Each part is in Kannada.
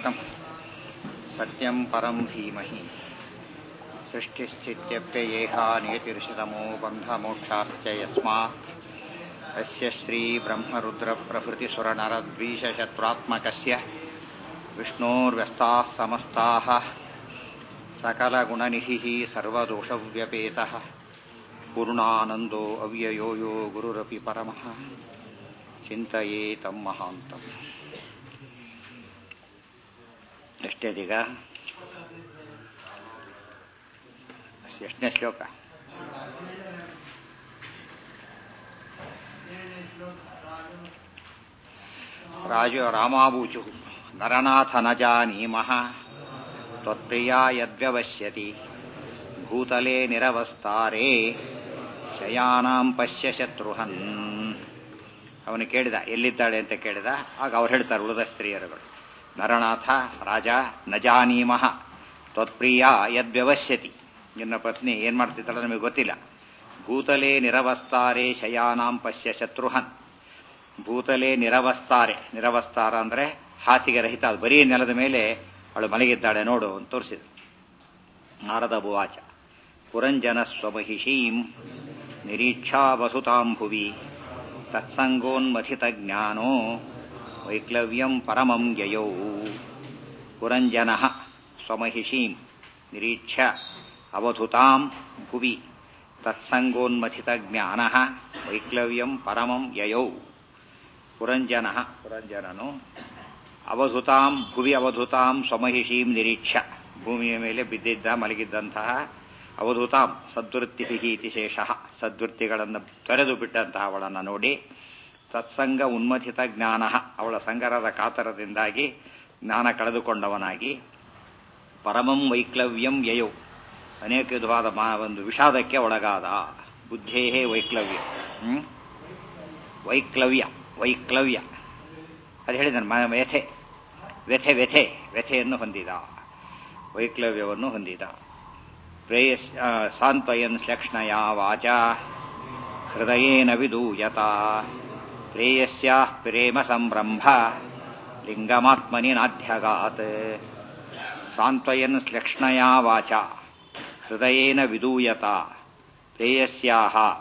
सत्यं परं धीमहि सृष्टिस्थित्यप्ययेहानेतिर्षितमो बन्धमोक्षाश्च यस्मात् अस्य श्रीब्रह्मरुद्रप्रभृतिसुरनरद्वीषशत्रुरात्मकस्य विष्णोर्व्यस्ताः समस्ताः सकलगुणनिधिः सर्वदोषव्यपेतः पूर्णानन्दो अव्ययो यो गुरुरपि परमः ಚಿಂತೆಯೇತಂ ಮಹಾಂತಂ ಎಷ್ಟೇದೀಗ ಎಷ್ಟನೇ ಶ್ಲೋಕ ರಾಜು ರಾಮಾಬೂಚು ನರನಾಥ ನ ಜಾನೀಮಃ ತ್ವತ್ಪ್ರಿಯಾ ಯದ್ವ್ಯವಶ್ಯತಿ ಭೂತಲೆ ನಿರವಸ್ತಾರೆ ಶಯಾನಾಂ ಪಶ್ಯ ಶತ್ರುಹನ್ ಅವನು ಕೇಳಿದ ಎಲ್ಲಿದ್ದಾಳೆ ಅಂತ ಕೇಳಿದ ಆಗ ಅವ್ರು ಹೇಳ್ತಾರೆ ಉಳಿದ ಸ್ತ್ರೀಯರುಗಳು ನರನಾಥ ರಾಜ ನಜಾನೀಮಃ ತ್ವತ್ಪ್ರಿಯ ಯದ್ವ್ಯವಶ್ಯತಿ ನಿನ್ನ ಪತ್ನಿ ಏನ್ ಮಾಡ್ತಿದ್ದಾಳೆ ನಮಗೆ ಗೊತ್ತಿಲ್ಲ ಭೂತಲೆ ನಿರವಸ್ತಾರೆ ಶಯಾನಾಂ ಪಶ್ಯ ಶತ್ರುಹನ್ ಭೂತಲೆ ನಿರವಸ್ತಾರೆ ನಿರವಸ್ತಾರ ಅಂದ್ರೆ ಹಾಸಿಗೆ ರಹಿತ ಅದು ಬರೀ ನೆಲದ ಮೇಲೆ ಅವಳು ಮಲಗಿದ್ದಾಳೆ ನೋಡು ಅಂತ ತೋರಿಸಿದ್ರು ನಾರದ ಭುವಾಚ ಪುರಂಜನ ಸ್ವಮಹಿಷೀಂ ನಿರೀಕ್ಷಾ ವಸುತಾಂ ಭುವಿ ತತ್ಸಂಗೋನ್ಮಥಿತಜ್ಞಾನೋ ವೈಕ್ಲವ್ಯಂ ಪರಮಂ ಯಯೌ ಪುರಂಜನ ಸ್ವಮಹಿಷೀಂ ನಿರೀಕ್ಷ್ಯ ಅವಧುತಾಂ ಭುವಿ ತತ್ಸಂಗೋನ್ಮಥಿತಜ್ಞಾನ ವೈಕ್ಲವ್ಯಂ ಪರಮಂ ಯಯೌ ಪುರಂಜನ ಪುರಂಜನನು ಅವಧುತಾಂ ಭುವಿ ಅವಧುತಾಂ ಸ್ವಮಹಿಷೀಂ ನಿರೀಕ್ಷ್ಯ ಭೂಮಿಯ ಮೇಲೆ ಬಿದ್ದಿದ್ದ ಮಲಗಿದ್ದಂತಹ ಅವಧೂತಾಂ ಸದ್ವೃತ್ತಿಭಿ ಇತಿ ಶೇಷ ಸದ್ವೃತ್ತಿಗಳನ್ನು ತೊರೆದು ಬಿಟ್ಟಂತಹ ಅವಳನ್ನು ನೋಡಿ ತತ್ಸಂಗ ಉನ್ಮಥಿತ ಜ್ಞಾನ ಅವಳ ಸಂಗರದ ಕಾತರದಿಂದಾಗಿ ಜ್ಞಾನ ಕಳೆದುಕೊಂಡವನಾಗಿ ಪರಮಂ ವೈಕ್ಲವ್ಯಂ ಯಯೋ ಅನೇಕ ವಿಧವಾದ ಒಂದು ವಿಷಾದಕ್ಕೆ ಒಳಗಾದ ಬುದ್ಧೇಹೇ ವೈಕ್ಲವ್ಯ ಹ್ಮ್ ವೈಕ್ಲವ್ಯ ವೈಕ್ಲವ್ಯ ಅದು ಹೇಳಿದನು ವ್ಯಥೆ ವ್ಯಥೆ ವ್ಯಥೆ ವ್ಯಥೆಯನ್ನು ಹೊಂದಿದ ವೈಕ್ಲವ್ಯವನ್ನು ಹೊಂದಿದ ಪ್ರೇಯಸ್ ಸಾಂತ್ವಯನ್ ಶ್ಲಕ್ಷ್ಣಯ ವಾಚ ಹೃದಯೇನ ವಿದೂಯತ ಪ್ರೇಯಸ್ಯಾ ಪ್ರೇಮ ಸಂರಂಭ ಲಿಂಗಮಾತ್ಮನಿ ನಾಧ್ಯಗಾತ್ ಸಾಂತ್ವಯನ್ ಶ್ಲಕ್ಷ್ಣಯ ವಾಚ ಹೃದಯೇನ ವಿದೂಯತ ಪ್ರೇಯಸ್ಯಾ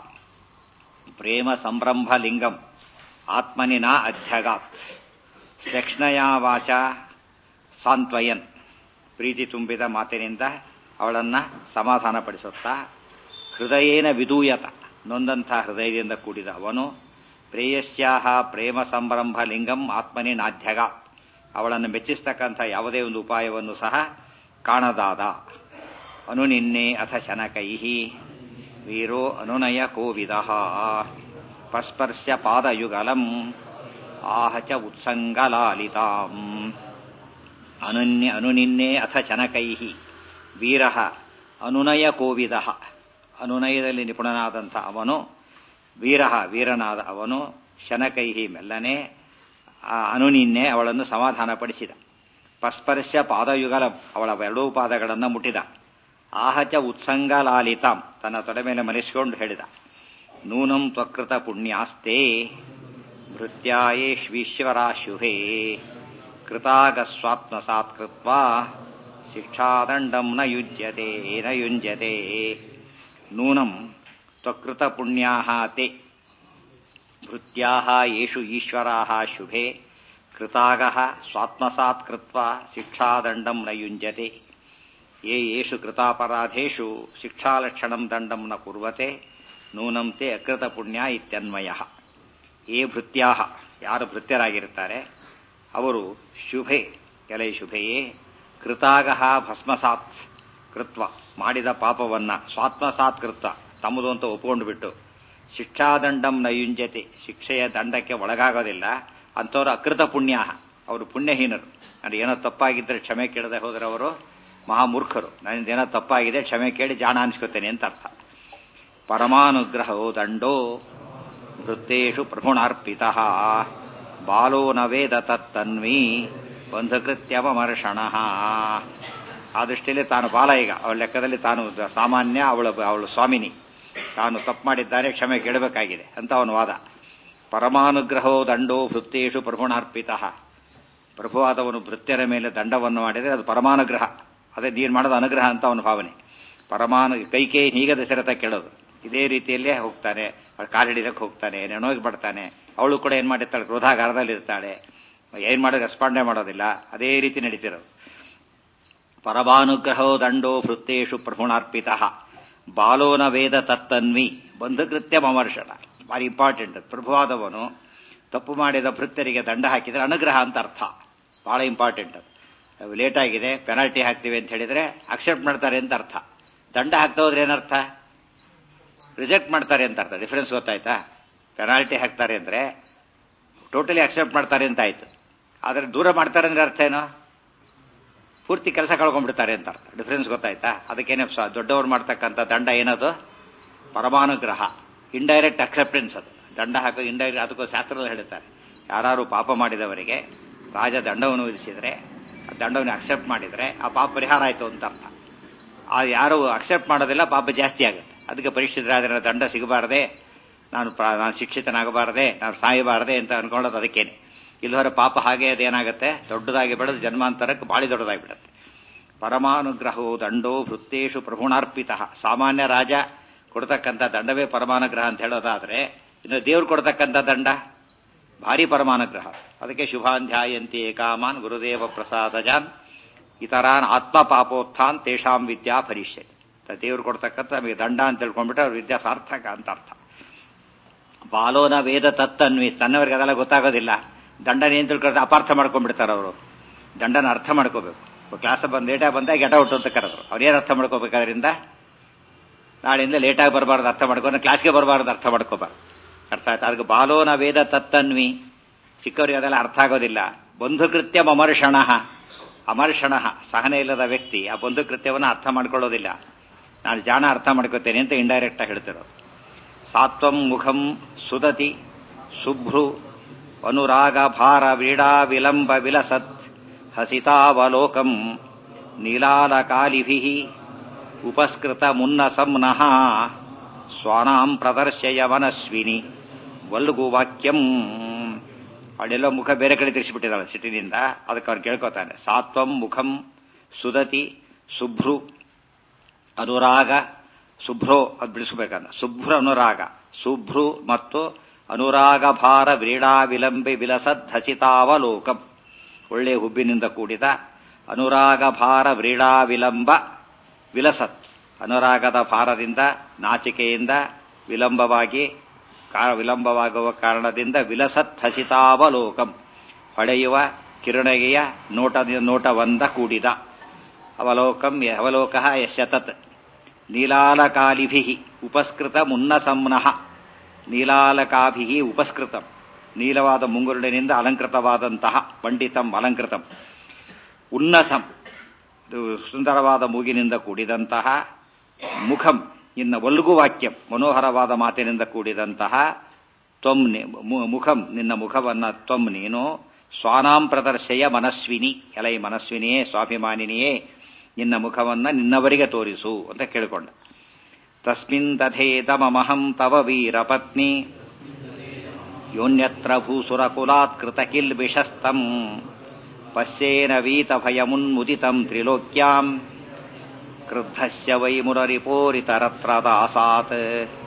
ಪ್ರೇಮ ಸಂರಂಭ ಲಿಂಗಂ ಆತ್ಮನಿ ನ ಅಧ್ಯಗಾತ್ ಶ್ಲಕ್ಷ್ಣಯ ವಾಚ ಸಾಂತ್ವಯನ್ ಪ್ರೀತಿ ತುಂಬಿದ ಮಾತಿನಿಂದ ಅವಳನ್ನ ಸಮಾಧಾನಪಡಿಸುತ್ತಾ ಹೃದಯೇನ ವಿದೂಯತ ನೊಂದಂಥ ಹೃದಯದಿಂದ ಕೂಡಿದ ಅವನು ಪ್ರೇಯಸ್ಯಾಹ ಪ್ರೇಮ ಸಂರಂಭ ಲಿಂಗಂ ಆತ್ಮನಿ ನಾಧ್ಯಗ ಅವಳನ್ನು ಮೆಚ್ಚಿಸ್ತಕ್ಕಂಥ ಯಾವುದೇ ಒಂದು ಉಪಾಯವನ್ನು ಸಹ ಕಾಣದಾದ ಅನುನಿನ್ನೆ ಅಥ ಶನಕೈಹಿ ವೀರೋ ಅನುನಯ ಕೋವಿದ ಪಸ್ಪರ್ಶ್ಯ ಪಾದಯುಗಲಂ ಆಹ ಚ ಉತ್ಸಂಗಲಾಲಿತಾಂ ಅನನ್ಯ ಅನುನಿನ್ನೆ ಅಥ ಚನಕೈಹಿ ವೀರ ಅನುನಯ ಕೋವಿದ ಅನುನಯದಲ್ಲಿ ನಿಪುಣನಾದಂಥ ಅವನು ವೀರ ವೀರನಾದ ಅವನು ಶನಕೈಹಿ ಮೆಲ್ಲನೆ ಅನುನಿನ್ನೆ ಅವಳನ್ನು ಸಮಾಧಾನಪಡಿಸಿದ ಪಸ್ಪರ್ಶ ಪಾದಯುಗಲ ಅವಳ ಎರಡೂ ಪಾದಗಳನ್ನು ಮುಟ್ಟಿದ ಆಹಚ ಉತ್ಸಂಗಲಾಲಿತಾಂ ತನ್ನ ತೊಡೆ ಮೇಲೆ ಮರೆಸಿಕೊಂಡು ಹೇಳಿದ ನೂನಂ ತ್ವಕೃತ ಪುಣ್ಯಾಸ್ತೆ ಭೃತ್ಯಾಯೇಶ್ವೀಶ್ವರಾಶುಹೇ ಕೃತಾಗಸ್ವಾತ್ಮಸಾತ್ಕೃತ್ವ ಶಿಕ್ಷಾದಂಡಂ ನ ಯುಜ್ಯತೆ ನ ಯುಂಜತೆ ನೂನಂ ತ್ವಕೃತ ಪುಣ್ಯಾಹ ತೇ ಭೃತ್ಯಾಹ ಯೇಷು ಈಶ್ವರಾಹ ಶುಭೆ ಕೃತಾಗಃ ಸ್ವಾತ್ಮಸಾತ್ ಕೃತ್ವ ಶಿಕ್ಷಾದಂಡಂ ನ ಯುಂಜತೆ ಯೇ ಯೇಷು ಕೃತಾಪರಾಧೇಷು ಶಿಕ್ಷಾಲಕ್ಷಣಂ ದಂಡಂ ನ ಕುರ್ವತೆ ನೂನಂ ತೇ ಅಕೃತ ಪುಣ್ಯ ಇತ್ಯನ್ವಯ ಯೇ ಭೃತ್ಯಾಹ ಯಾರು ಭೃತ್ಯರಾಗಿರುತ್ತಾರೆ ಅವರು ಶುಭೆ ಎಲೆ ಶುಭೆಯೇ ಕೃತಾಗಹ ಭಸ್ಮಸಾತ್ ಕೃತ್ವ ಮಾಡಿದ ಪಾಪವನ್ನ ಸ್ವಾತ್ಮಸಾತ್ ಕೃತ್ವ ತಮ್ಮದು ಅಂತ ಒಪ್ಕೊಂಡು ಬಿಟ್ಟು ಶಿಕ್ಷಾದಂಡಂ ನಯುಂಜತೆ ಶಿಕ್ಷೆಯ ದಂಡಕ್ಕೆ ಒಳಗಾಗೋದಿಲ್ಲ ಅಂಥವ್ರು ಅಕೃತ ಪುಣ್ಯ ಅವರು ಪುಣ್ಯಹೀನರು ಅಂದ್ರೆ ಏನೋ ತಪ್ಪಾಗಿದ್ದರೆ ಕ್ಷಮೆ ಕೇಳದೆ ಹೋದ್ರೆ ಅವರು ಮಹಾಮೂರ್ಖರು ನನ್ನಿಂದ ಏನೋ ತಪ್ಪಾಗಿದೆ ಕ್ಷಮೆ ಕೇಳಿ ಜಾಣ ಅನ್ಸ್ಕೊತೇನೆ ಅಂತ ಅರ್ಥ ಪರಮಾನುಗ್ರಹೋ ದಂಡೋ ವೃತ್ತೇಶು ಪ್ರಭುಣಾರ್ಪಿತ ಬಾಲೋ ನ ವೇದ ತತ್ತನ್ವಿ ಬಂಧಕೃತ್ಯವಮರ್ಷಣ ಆ ದೃಷ್ಟಿಯಲ್ಲಿ ತಾನು ಬಾಲ ಈಗ ಅವಳ ಲೆಕ್ಕದಲ್ಲಿ ತಾನು ಸಾಮಾನ್ಯ ಅವಳ ಅವಳು ಸ್ವಾಮಿನಿ ತಾನು ತಪ್ಪು ಮಾಡಿದ್ದಾನೆ ಕ್ಷಮೆ ಕೇಳಬೇಕಾಗಿದೆ ಅಂತ ಅವನ ವಾದ ಪರಮಾನುಗ್ರಹೋ ದಂಡೋ ಭೃತ್ತೇಶು ಪ್ರಭುಣಾರ್ಪಿತ ಪ್ರಭುವಾದವನು ಭೃತ್ಯರ ಮೇಲೆ ದಂಡವನ್ನು ಮಾಡಿದರೆ ಅದು ಪರಮಾನುಗ್ರಹ ಅದೇ ನೀನು ಮಾಡೋದು ಅನುಗ್ರಹ ಅಂತ ಅವನ ಭಾವನೆ ಪರಮಾನು ಕೈಕೇ ಹೀಗ ದಶರಥ ಕೇಳೋದು ಇದೇ ರೀತಿಯಲ್ಲೇ ಹೋಗ್ತಾನೆ ಕಾಲು ಹಿಡಿದಕ್ಕೆ ಹೋಗ್ತಾನೆ ನೆನೋಗಿ ಬರ್ತಾನೆ ಅವಳು ಕೂಡ ಏನು ಮಾಡಿರ್ತಾಳೆ ಕ್ರೋಧಾಗಾರದಲ್ಲಿ ಇರ್ತಾಳೆ ಏನು ಮಾಡೋದು ರೆಸ್ಪಾಂಡೇ ಮಾಡೋದಿಲ್ಲ ಅದೇ ರೀತಿ ನಡೀತಿರೋದು ಪರಮಾನುಗ್ರಹೋ ದಂಡೋ ಭೃತ್ತೇಶು ಪ್ರಭುಣಾರ್ಪಿತ ಬಾಲೋನ ವೇದ ತತ್ತನ್ವಿ ಬಂಧುಕೃತ್ಯ ಮಮರ್ಷಣ ಭಾರಿ ಇಂಪಾರ್ಟೆಂಟ್ ಪ್ರಭುವಾದವನು ತಪ್ಪು ಮಾಡಿದ ಭೃತ್ಯರಿಗೆ ದಂಡ ಹಾಕಿದರೆ ಅನುಗ್ರಹ ಅಂತ ಅರ್ಥ ಬಹಳ ಇಂಪಾರ್ಟೆಂಟ್ ಅದು ಲೇಟ್ ಆಗಿದೆ ಪೆನಾಲ್ಟಿ ಹಾಕ್ತೀವಿ ಅಂತ ಹೇಳಿದ್ರೆ ಅಕ್ಸೆಪ್ಟ್ ಮಾಡ್ತಾರೆ ಅಂತ ಅರ್ಥ ದಂಡ ಹಾಕ್ತಾ ಹೋದ್ರೆ ಏನರ್ಥ ರಿಜೆಕ್ಟ್ ಮಾಡ್ತಾರೆ ಅಂತ ಅರ್ಥ ಡಿಫರೆನ್ಸ್ ಗೊತ್ತಾಯ್ತಾ ಪೆನಾಲ್ಟಿ ಹಾಕ್ತಾರೆ ಅಂದ್ರೆ ಟೋಟಲಿ ಅಕ್ಸೆಪ್ಟ್ ಮಾಡ್ತಾರೆ ಅಂತ ಆಯ್ತು ಆದ್ರೆ ದೂರ ಮಾಡ್ತಾರೆ ಅಂದ್ರೆ ಅರ್ಥ ಏನು ಪೂರ್ತಿ ಕೆಲಸ ಕಳ್ಕೊಂಡ್ಬಿಡ್ತಾರೆ ಅಂತ ಅರ್ಥ ಡಿಫರೆನ್ಸ್ ಗೊತ್ತಾಯ್ತಾ ಅದಕ್ಕೇನೆ ದೊಡ್ಡವ್ರು ಮಾಡ್ತಕ್ಕಂಥ ದಂಡ ಏನದು ಪರಮಾನುಗ್ರಹ ಇಂಡೈರೆಕ್ಟ್ ಅಕ್ಸೆಪ್ಟೆನ್ಸ್ ಅದು ದಂಡ ಹಾಕೋ ಇಂಡೈರೆಕ್ಟ್ ಅದಕ್ಕೂ ಶಾಸ್ತ್ರದಲ್ಲಿ ಹೇಳ್ತಾರೆ ಯಾರು ಪಾಪ ಮಾಡಿದವರಿಗೆ ರಾಜ ದಂಡವನ್ನು ವಿಧಿಸಿದರೆ ಆ ದಂಡವನ್ನು ಅಕ್ಸೆಪ್ಟ್ ಮಾಡಿದರೆ ಆ ಪಾಪ ಪರಿಹಾರ ಆಯಿತು ಅಂತ ಅರ್ಥ ಆ ಯಾರು ಅಕ್ಸೆಪ್ಟ್ ಮಾಡೋದಿಲ್ಲ ಪಾಪ ಜಾಸ್ತಿ ಆಗುತ್ತೆ ಅದಕ್ಕೆ ಪರಿಶುದ್ಧರಾದರೆ ದಂಡ ಸಿಗಬಾರದೆ ನಾನು ನಾನು ಶಿಕ್ಷಿತನಾಗಬಾರದೆ ನಾನು ಸಾಯಬಾರದೆ ಅಂತ ಅನ್ಕೊಳ್ಳೋದು ಅದಕ್ಕೇನೆ ಇಲ್ಲವರ ಪಾಪ ಹಾಗೆ ಅದೇನಾಗುತ್ತೆ ದೊಡ್ಡದಾಗಿ ಬೆಳೆದು ಜನ್ಮಾಂತರಕ್ಕೆ ಬಾಳಿ ದೊಡ್ಡದಾಗಿ ಬಿಡುತ್ತೆ ಪರಮಾನುಗ್ರಹವು ದಂಡೋ ಭೃತ್ತೇಶು ಪ್ರಭುಣಾರ್ಪಿತ ಸಾಮಾನ್ಯ ರಾಜ ಕೊಡ್ತಕ್ಕಂಥ ದಂಡವೇ ಪರಮಾನುಗ್ರಹ ಅಂತ ಹೇಳೋದಾದ್ರೆ ಇನ್ನು ದೇವ್ರು ಕೊಡ್ತಕ್ಕಂಥ ದಂಡ ಭಾರಿ ಪರಮಾನುಗ್ರಹ ಅದಕ್ಕೆ ಶುಭಾಂಧ್ಯಾಯಂತಿ ಏಕಾಮಾನ್ ಗುರುದೇವ ಪ್ರಸಾದಜಾನ್ ಇತರಾನ್ ಆತ್ಮ ಪಾಪೋತ್ಥಾನ್ ತೇಷಾಂ ವಿದ್ಯಾ ಭರಿಷ್ಯತೆ ದೇವ್ರು ಕೊಡ್ತಕ್ಕಂಥ ನಮಗೆ ದಂಡ ಅಂತ ತಿಳ್ಕೊಂಡ್ಬಿಟ್ರೆ ಅವ್ರ ವಿದ್ಯಾ ಸಾರ್ಥಕ ಅಂತ ಅರ್ಥ ಬಾಲೋನ ವೇದ ತತ್ತನ್ವಿ ಸಣ್ಣವರಿಗೆ ಅದೆಲ್ಲ ಗೊತ್ತಾಗೋದಿಲ್ಲ ದಂಡನ ಏನ್ ತಿಳ್ಕೊಳ್ತಾರೆ ಅಪಾರ್ಥ ಮಾಡ್ಕೊಂಡ್ಬಿಡ್ತಾರೆ ಅವರು ದಂಡನ ಅರ್ಥ ಮಾಡ್ಕೋಬೇಕು ಕ್ಲಾಸ್ ಬಂದು ಲೇಟಾಗಿ ಬಂದಾಗ ಗೆಟ ಔಟ್ ಅಂತ ಕರೆದ್ರು ಅವ್ರೇನು ಅರ್ಥ ಮಾಡ್ಕೋಬೇಕಾದ್ರಿಂದ ನಾಳೆಯಿಂದ ಲೇಟಾಗಿ ಬರಬಾರ್ದು ಅರ್ಥ ಮಾಡ್ಕೊಂಡು ಕ್ಲಾಸ್ಗೆ ಬರಬಾರ್ದು ಅರ್ಥ ಮಾಡ್ಕೋಬಾರ್ದು ಅರ್ಥ ಆಯ್ತು ಅದಕ್ಕೆ ಬಾಲೋನ ವೇದ ತತ್ತನ್ವಿ ಚಿಕ್ಕವರಿಗೆ ಅದೆಲ್ಲ ಅರ್ಥ ಆಗೋದಿಲ್ಲ ಬಂಧುಕೃತ್ಯ ಅಮರ್ಷಣ ಅಮರ್ಷಣ ಸಹನೆ ಇಲ್ಲದ ವ್ಯಕ್ತಿ ಆ ಬಂಧುಕೃತ್ಯವನ್ನು ಅರ್ಥ ಮಾಡ್ಕೊಳ್ಳೋದಿಲ್ಲ ನಾನು ಜಾಣ ಅರ್ಥ ಮಾಡ್ಕೋತೇನೆ ಅಂತ ಇಂಡೈರೆಕ್ಟ್ ಆಗಿ ಹೇಳ್ತಿರೋದು ಸಾತ್ವಂ ಮುಖಂ ಸುದತಿ ಶುಭ್ರು ಅನುರಾಗ ಭಾರ ವೀಡಾ ವಿಲಂಬ ವಿಲಸತ್ ಹಸಿತಾವಲೋಕಂ ನೀಲಾಲಕಾಲಿಭಿ ಉಪಸ್ಕೃತ ಮುನ್ನ ಸಂನಃ ಸ್ವಾನಾಂ ಪ್ರದರ್ಶಯ ಮನಸ್ವಿನಿ ವಲ್ಗು ವಾಕ್ಯಂ ಅವಳೆಲ್ಲೋ ಮುಖ ಬೇರೆ ಕಡೆ ತಿರ್ಸಿಬಿಟ್ಟಿದ್ದಾಳೆ ಸಿಟ್ಟಿನಿಂದ ಅದಕ್ಕೆ ಅವ್ರು ಕೇಳ್ಕೊತಾನೆ ಸಾತ್ವಂ ಮುಖಂ ಸುದತಿ ಶುಭ್ರು ಅನುರಾಗ ಶುಭ್ರೋ ಅದು ಬಿಡಿಸ್ಬೇಕಂದ ಶುಭ್ರ ಅನುರಾಗ ಶುಭ್ರು ಮತ್ತು ಅನುರಾಗ ಭಾರ ವ್ರೀಡಾ ವಿಲಂಬಿ ವಿಲಸದ್ ಹಸಿತಾವಲೋಕಂ ಒಳ್ಳೆ ಹುಬ್ಬಿನಿಂದ ಕೂಡಿದ ಅನುರಾಗ ಭಾರ ವ್ರೀಡಾ ವಿಲಂಬ ವಿಲಸತ್ ಅನುರಾಗದ ಭಾರದಿಂದ ನಾಚಿಕೆಯಿಂದ ವಿಲಂಬವಾಗಿ ವಿಲಂಬವಾಗುವ ಕಾರಣದಿಂದ ವಿಲಸತ್ ಹಸಿತಾವಲೋಕಂ ಹೊಳೆಯುವ ಕಿರಣಗೆಯ ನೋಟ ನೋಟವಂದ ಕೂಡಿದ ಅವಲೋಕಂ ಅವಲೋಕ ಯಶತತ್ ನೀಲಾಲಕಾಲಿಭಿ ಉಪಸ್ಕೃತ ಮುನ್ನಸಂನಃ ನೀಲಾಲಕಾಭಿ ಉಪಸ್ಕೃತಂ ನೀಲವಾದ ಮುಂಗುರುಳಿನಿಂದ ಅಲಂಕೃತವಾದಂತಹ ಪಂಡಿತಂ ಅಲಂಕೃತಂ ಉನ್ನಸಂ ಸುಂದರವಾದ ಮೂಗಿನಿಂದ ಕೂಡಿದಂತಹ ಮುಖಂ ಇನ್ನ ಒಲ್ಗು ವಾಕ್ಯಂ ಮನೋಹರವಾದ ಮಾತಿನಿಂದ ಕೂಡಿದಂತಹ ತ್ವಂ ಮುಖಂ ನಿನ್ನ ಮುಖವನ್ನ ತ್ವಂ ನೀನು ಸ್ವಾನಾಂ ಪ್ರದರ್ಶಯ ಮನಸ್ವಿನಿ ಎಲೈ ಮನಸ್ವಿನಿಯೇ ಸ್ವಾಭಿಮಾನಿನಿಯೇ ನಿನ್ನ ಮುಖವನ್ನ ನಿನ್ನವರಿಗೆ ತೋರಿಸು ಅಂತ ಕೇಳಿಕೊಂಡ ತಸ್ಮಿನ್ ತಥೇತಮಹಂ ತವ ವೀರಪತ್ನಿ ಯೋನ್ಯತ್ರ ಭೂಸುರಕುಲಾತ್ ಕೃತ ಕಿಲ್ಬಿಷಸ್ತಂ ಪಶ್ಯೇನ ವೀತಭಯಮುನ್ಮುದಿತಂ ತ್ರಿಲೋಕ್ಯಾಂ ಕ್ರುದ್ಧಸ್ಯ ವೈ ಮುರರಿಪೋರಿತರತ್ರ ದಾಸಾತ್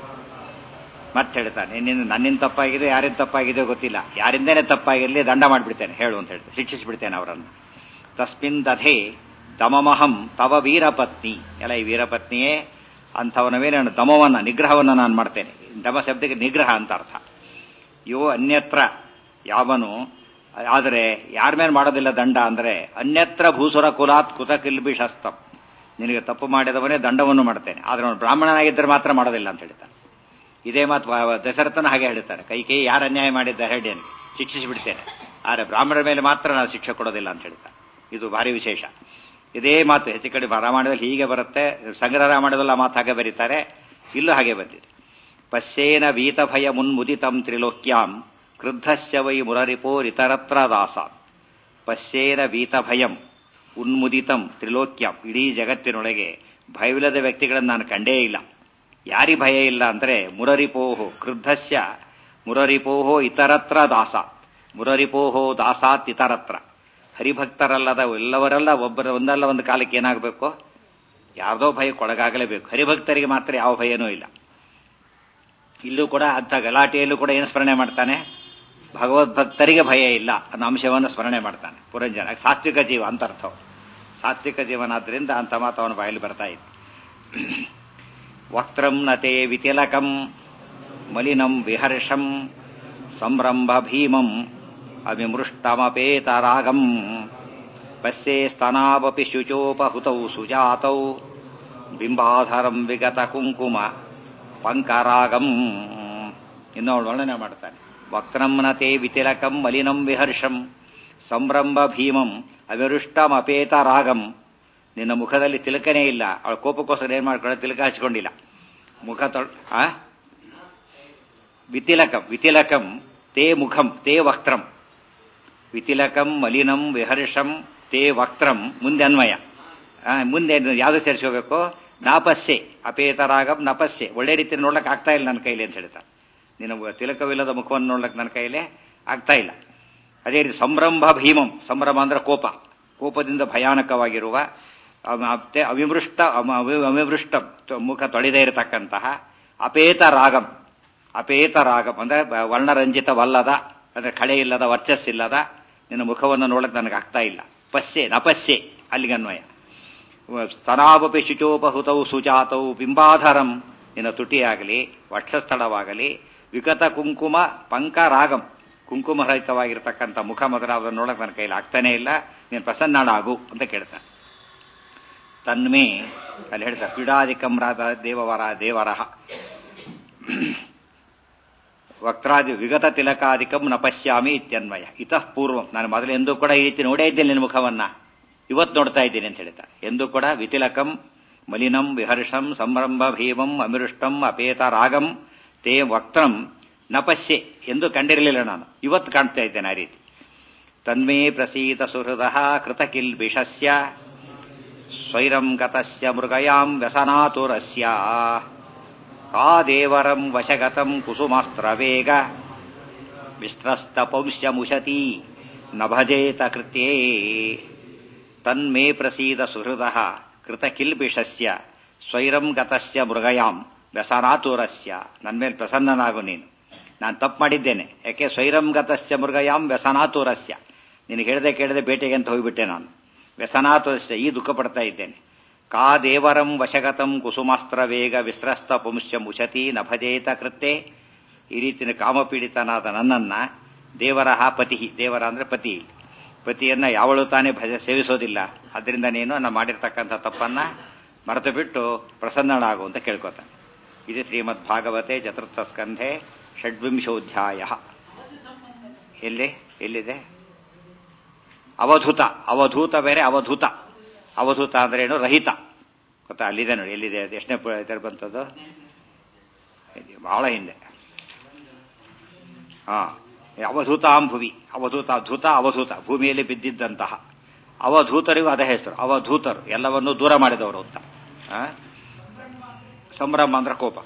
ಮತ್ತೆ ಹೇಳ್ತಾನೆ ನಿನ್ನ ನನ್ನಿಂದ ತಪ್ಪಾಗಿದೆ ಯಾರಿಂದ ತಪ್ಪಾಗಿದೆ ಗೊತ್ತಿಲ್ಲ ಯಾರಿಂದೇನೆ ತಪ್ಪಾಗಿರಲಿ ದಂಡ ಮಾಡಿಬಿಡ್ತೇನೆ ಹೇಳು ಅಂತ ಹೇಳ್ತೇನೆ ಶಿಕ್ಷಿಸಿಬಿಡ್ತೇನೆ ಅವರನ್ನು ತಸ್ಮಿನ್ ದಧೆ ದಮಮಹಂ ತವ ವೀರಪತ್ನಿ ಎಲ್ಲ ಈ ವೀರಪತ್ನಿಯೇ ಅಂಥವನ ಮೇಲೆ ನಾನು ದಮವನ್ನ ನಿಗ್ರಹವನ್ನು ನಾನು ಮಾಡ್ತೇನೆ ದಮ ಶಬ್ದಕ್ಕೆ ನಿಗ್ರಹ ಅಂತ ಅರ್ಥ ಇವು ಅನ್ಯತ್ರ ಯಾವನು ಆದರೆ ಯಾರ ಮೇಲೆ ಮಾಡೋದಿಲ್ಲ ದಂಡ ಅಂದ್ರೆ ಅನ್ಯತ್ರ ಭೂಸುರ ಕುಲಾತ್ ಕುತ ಕಿಲ್ಬಿಷಸ್ತಂ ನಿನಗೆ ತಪ್ಪು ಮಾಡಿದವನೇ ದಂಡವನ್ನು ಮಾಡ್ತೇನೆ ಆದ್ರೆ ಅವನು ಬ್ರಾಹ್ಮಣನಾಗಿದ್ದರೆ ಮಾತ್ರ ಮಾಡೋದಿಲ್ಲ ಅಂತ ಹೇಳ್ತಾನೆ ಇದೇ ಮಾತು ದಶರಥನ ಹಾಗೆ ಹೇಳ್ತಾರೆ ಕೈ ಕೈ ಯಾರು ಅನ್ಯಾಯ ಮಾಡಿದ್ದಾರೆ ಹೇಳಿ ನನಗೆ ಶಿಕ್ಷಿಸಿಬಿಡ್ತೇನೆ ಆದರೆ ಬ್ರಾಹ್ಮಣರ ಮೇಲೆ ಮಾತ್ರ ನಾನು ಶಿಕ್ಷೆ ಕೊಡೋದಿಲ್ಲ ಅಂತ ಹೇಳ್ತಾರೆ ಇದು ಭಾರಿ ವಿಶೇಷ ಇದೇ ಮಾತು ಹೆಚ್ಚು ಕಡೆ ರಾಮಾಯಣದಲ್ಲಿ ಹೀಗೆ ಬರುತ್ತೆ ಸಂಗ್ರಹ ರಾಮಾಯಣದಲ್ಲಿ ಆ ಮಾತು ಹಾಗೆ ಬರೀತಾರೆ ಇಲ್ಲೂ ಹಾಗೆ ಬಂದಿದೆ ಪಶ್ಯೇನ ವೀತಭಯ ಮುನ್ಮುದಿತಂ ತ್ರಿಲೋಕ್ಯಾಂ ಕ್ರುದ್ಧಸ್ಯ ವೈ ಮುರರಿಪೋರಿತರತ್ರ ದಾಸ ಪಶ್ಯೇನ ವೀತಭಯಂ ಉನ್ಮುದಿತಂ ತ್ರಿಲೋಕ್ಯಂ ಇಡೀ ಜಗತ್ತಿನೊಳಗೆ ಭಯವಿಲ್ಲದ ವ್ಯಕ್ತಿಗಳನ್ನು ನಾನು ಕಂಡೇ ಇಲ್ಲ ಯಾರಿ ಭಯ ಇಲ್ಲ ಅಂದ್ರೆ ಮುರರಿಪೋಹೋ ಕ್ರುದ್ಧಸ್ಯ ಮುರರಿಪೋಹೋ ಇತರತ್ರ ದಾಸಾತ್ ಮುರರಿಪೋಹೋ ದಾಸಾತ್ ಇತರತ್ರ ಹರಿಭಕ್ತರಲ್ಲದ ಎಲ್ಲವರೆಲ್ಲ ಒಬ್ಬರ ಒಂದಲ್ಲ ಒಂದು ಕಾಲಕ್ಕೆ ಏನಾಗಬೇಕು ಯಾರ್ದೋ ಭಯಕ್ಕೊಳಗಾಗಲೇಬೇಕು ಹರಿಭಕ್ತರಿಗೆ ಮಾತ್ರ ಯಾವ ಭಯನೂ ಇಲ್ಲ ಇಲ್ಲೂ ಕೂಡ ಅಂಥ ಗಲಾಟೆಯಲ್ಲೂ ಕೂಡ ಏನು ಸ್ಮರಣೆ ಮಾಡ್ತಾನೆ ಭಗವದ್ಭಕ್ತರಿಗೆ ಭಯ ಇಲ್ಲ ಅನ್ನೋ ಅಂಶವನ್ನು ಸ್ಮರಣೆ ಮಾಡ್ತಾನೆ ಪುರಂಜನ ಸಾತ್ವಿಕ ಜೀವ ಅಂತ ಅರ್ಥ ಸಾತ್ವಿಕ ಜೀವನಾದ್ರಿಂದ ಅಂತ ಮಾತು ಅವನ ಬಾಯಲ್ಲಿ ಬರ್ತಾ ಇತ್ತು ವಕ್ತ್ರಂ ನತೆ ವಿತಿಲಕಂ ಮಲಿನಂ ವಿಹರ್ಷಂ ಸಂರಂಭ ಭೀಮಂ ಅವಿಮೃಷ್ಟಮಪೇತರಾಗಂ ಪಶ್ಯೇ ಸ್ತನಾವಪಿ ಶುಚೋಪಹುತೌ ಸುಜಾತೌ ಬಿಂಬಾಧರಂ ವಿಗತ ಕುಂಕುಮ ಪಂಕರಾಗಂ ಇನ್ನೊಂದು ವರ್ಣನೆ ಮಾಡ್ತಾನೆ ವಕ್ರಂನತೆ ವಿತಿಲಕಂ ಮಲಿನಂ ವಿಹರ್ಷಂ ಸಂರಂಭ ಭೀಮಂ ಅವಿರುಷ್ಟಮಪೇತ ರಾಗಂ ನಿನ್ನ ಮುಖದಲ್ಲಿ ತಿಲಕನೇ ಇಲ್ಲ ಅವಳ ಕೋಪಕ್ಕೋಸ್ಕರ ಏನ್ ಮಾಡ್ಕೊಳ್ಳೋ ತಿಲಕ ಹಚ್ಕೊಂಡಿಲ್ಲ ಮುಖ ತೊಳ್ ಆ ವಿತಿಲಕಂ ವಿತಿಲಕಂ ತೇ ಮುಖಂ ತೇ ವಕ್ತ್ರಂ ವಿತಿಲಕಂ ಮಲಿನಂ ವಿಹರ್ಷಂ ತೇ ವಕ್ತ್ರಂ ಮುಂದೆ ಅನ್ವಯ ಆ, ಮುಂದೆ ಯಾವ್ದು ಸೇರಿಸ್ಕೋಬೇಕು ನಾಪಸ್ಸೆ ಅಪೇತರಾಗಂ ನಪಸ್ಸೆ ಒಳ್ಳೆ ರೀತಿ ನೋಡ್ಲಕ್ ಆಗ್ತಾ ಇಲ್ಲ ನನ್ನ ಕೈಲಿ ಅಂತ ಹೇಳ್ತಾರೆ ನಿನ್ನ ತಿಲಕವಿಲ್ಲದ ಮುಖವನ್ನು ನೋಡ್ಲಕ್ ನನ್ನ ಕೈಲೇ ಆಗ್ತಾ ಇಲ್ಲ ಅದೇ ರೀತಿ ಸಂಭ್ರಂಭ ಭೀಮಂ ಸಂಭ್ರಮ ಅಂದ್ರೆ ಕೋಪ ಕೋಪದಿಂದ ಭಯಾನಕವಾಗಿರುವ ಅವ- ಮತ್ತೆ ಅವಿಮೃಷ್ಟ ಅಮ- ಅವಿ- ಅವಿಮೃಷ್ಟ ತ- ಮುಖ ತೊಳೆದೇ ಇರತಕ್ಕಂತಹ ಅಪೇತ ರಾಗಂ ಅಪೇತ ರಾಗಂ ಅಂದ್ರೆ ಬ- ವರ್ಣರಂಜಿತವಲ್ಲದ ಅಂದ್ರೆ ಕಳೆ ಇಲ್ಲದ ವರ್ಚಸ್ಸಿಲ್ಲದ ನಿನ್ನ ಮುಖವನ್ನು ನೋಡಕ್ ನನಗೆ ಆಗ್ತಾ ಇಲ್ಲ ಪಶ್ಯೆ ನಪಶ್ಯೆ ಅಲ್ಲಿಗೆ ಅನ್ವಯ ಸ್ತನಾವಪಿ ಶುಚೋಪಹುತೌ ಸುಜಾತೌ ಬಿಂಬಾಧರಂ ನಿನ್ನ ತುಟಿಯಾಗಲಿ ವಕ್ಷಸ್ಥಳವಾಗಲಿ ವಿಗತ ಕುಂಕುಮ ಪಂಕರಾಗಂ ಕುಂಕುಮರಹಿತವಾಗಿರ್ತಕ್ಕಂಥ ಮುಖ ಮೊದಲಾದನ್ನು ನೋಡಕ್ ನನ್ನ ಕೈಲಿ ಆಗ್ತಾನೆ ಇಲ್ಲ ನೀನು ಪ್ರಸನ್ನಾಳಾಗು ಅಂತ ಕೇಳ್ತಾನೆ ತನ್ಮೇ ಅಲ್ಲಿ ಹೇಳ್ತಾರೆ ಪೀಡಾಧಿಕಂ ರಾಧ ದೇವವರ ದೇವರಹ ವಕ್ರಾದಿ ವಿಗತ ತಿಲಕಾಧಿಕಂ ನ ಪಶ್ಯಾಮಿ ಇತ್ಯನ್ವಯ ಇತಃ ಪೂರ್ವಂ ನಾನು ಮೊದಲು ಎಂದೂ ಕೂಡ ಈ ರೀತಿ ನೋಡೇ ಇದ್ದೇನೆ ನಿನ್ನ ಮುಖವನ್ನ ಇವತ್ತು ನೋಡ್ತಾ ಇದ್ದೀನಿ ಅಂತ ಹೇಳ್ತಾರೆ ಎಂದೂ ಕೂಡ ವಿತಿಲಕಂ ಮಲಿನಂ ವಿಹರ್ಷಂ ಸಂರಂಭ ಭೀಮಂ ಅಮಿರುಷ್ಟಂ ಅಪೇತ ರಾಗಂ ತೇ ವಕ್ತ್ರಂ ನ ಪಶ್ಯೆ ಎಂದು ಕಂಡಿರಲಿಲ್ಲ ನಾನು ಇವತ್ತು ಕಾಣ್ತಾ ಇದ್ದೇನೆ ಆ ರೀತಿ ತನ್ಮೇ ಪ್ರಸೀತ ಸುಹೃದ ಕೃತಕಿಲ್ಬಿಷಸ್ಯ ಸ್ವೈರಂ ಗತಸ್ಯ ಮೃಗಯಾಂ ವ್ಯಸನಾತುರಸ್ಯ ಕಾ ದೇವರಂ ವಶಗತಂ ಕುಸುಮಾಸ್ತ್ರವೇಗ ವಿಸ್ತ್ರಸ್ತ ಪೌಂಶ್ಯಮುಶತಿ ನ ಭಜೇತ ಕೃತ್ಯೇ ತನ್ಮೇ ಪ್ರಸೀದ ಸುಹೃದ ಕೃತಕಿಲ್ಬಿಷಸ್ಯ ಸ್ವೈರಂ ಗತಸ್ಯ ಮೃಗಯಾಂ ವ್ಯಸನಾತುರಸ್ಯ ನನ್ನ ಮೇಲೆ ಪ್ರಸನ್ನನಾಗು ನೀನು ನಾನು ತಪ್ಪು ಮಾಡಿದ್ದೇನೆ ಯಾಕೆ ಸ್ವೈರಂ ಗತಸ್ಯ ಮೃಗಯಾಂ ವ್ಯಸನಾತುರಸ್ಯ ನಿನಗೆ ಹೇಳದೆ ಕೇಳದೆ ಬೇಟೆಗೆ ಅಂತ ಹೋಗ್ಬಿಟ್ಟೆ ನಾನು ವ್ಯಸನಾತುರಸ್ಯ ಈ ದುಃಖ ಪಡ್ತಾ ಇದ್ದೇನೆ ಕಾ ದೇವರಂ ವಶಗತಂ ಕುಸುಮಾಸ್ತ್ರ ವೇಗ ವಿಸ್ತ್ರಸ್ತ ಪುಂಶ್ಯ ಮುಶತಿ ನಭಜೇತ ಕೃತ್ಯೆ ಈ ರೀತಿಯ ಕಾಮಪೀಡಿತನಾದ ನನ್ನನ್ನ ದೇವರ ಪತಿ ದೇವರ ಅಂದ್ರೆ ಪತಿ ಪತಿಯನ್ನ ಯಾವಳು ತಾನೇ ಭಜ ಸೇವಿಸೋದಿಲ್ಲ ಅದರಿಂದ ನೀನು ನಾನು ಮಾಡಿರ್ತಕ್ಕಂಥ ತಪ್ಪನ್ನ ಮರೆತು ಬಿಟ್ಟು ಪ್ರಸನ್ನಳಾಗು ಅಂತ ಕೇಳ್ಕೊತಾನೆ ಇದು ಶ್ರೀಮದ್ ಭಾಗವತೆ ಚತುರ್ಥ ಸ್ಕಂಧೆ ಷಡ್ವಿಂಶೋಧ್ಯಾಯ ಎಲ್ಲಿ ಎಲ್ಲಿದೆ ಅವಧೂತ ಅವಧೂತ ಬೇರೆ ಅವಧೂತ ಅವಧೂತ ಅಂದ್ರೆ ಏನು ರಹಿತ ಗೊತ್ತಾ ಅಲ್ಲಿದೆ ನೋಡಿ ಎಲ್ಲಿದೆ ಅದು ಎಷ್ಟನೇ ಪ- ಇದ್ರಲ್ಲಿ ಬಂತದ್ದು ಇದೆ, ಬಹಳ ಹಿಂದೆ ಹಾ ಅವಧೂತಾಂ ಭುವಿ ಅವಧೂತ ಧೂತ ಅವಧೂತ ಭೂಮಿಯಲ್ಲಿ ಬಿದ್ದಿದ್ದಂತಹ ಅವಧೂತರಿಗೂ ಅದೇ ಹೆಸರು ಅವಧೂತರು ಎಲ್ಲವನ್ನೂ ದೂರ ಮಾಡಿದವರು ಅಂತ ಆ? ಸಂಭ್ರಮ ಅಂದ್ರೆ ಕೋಪ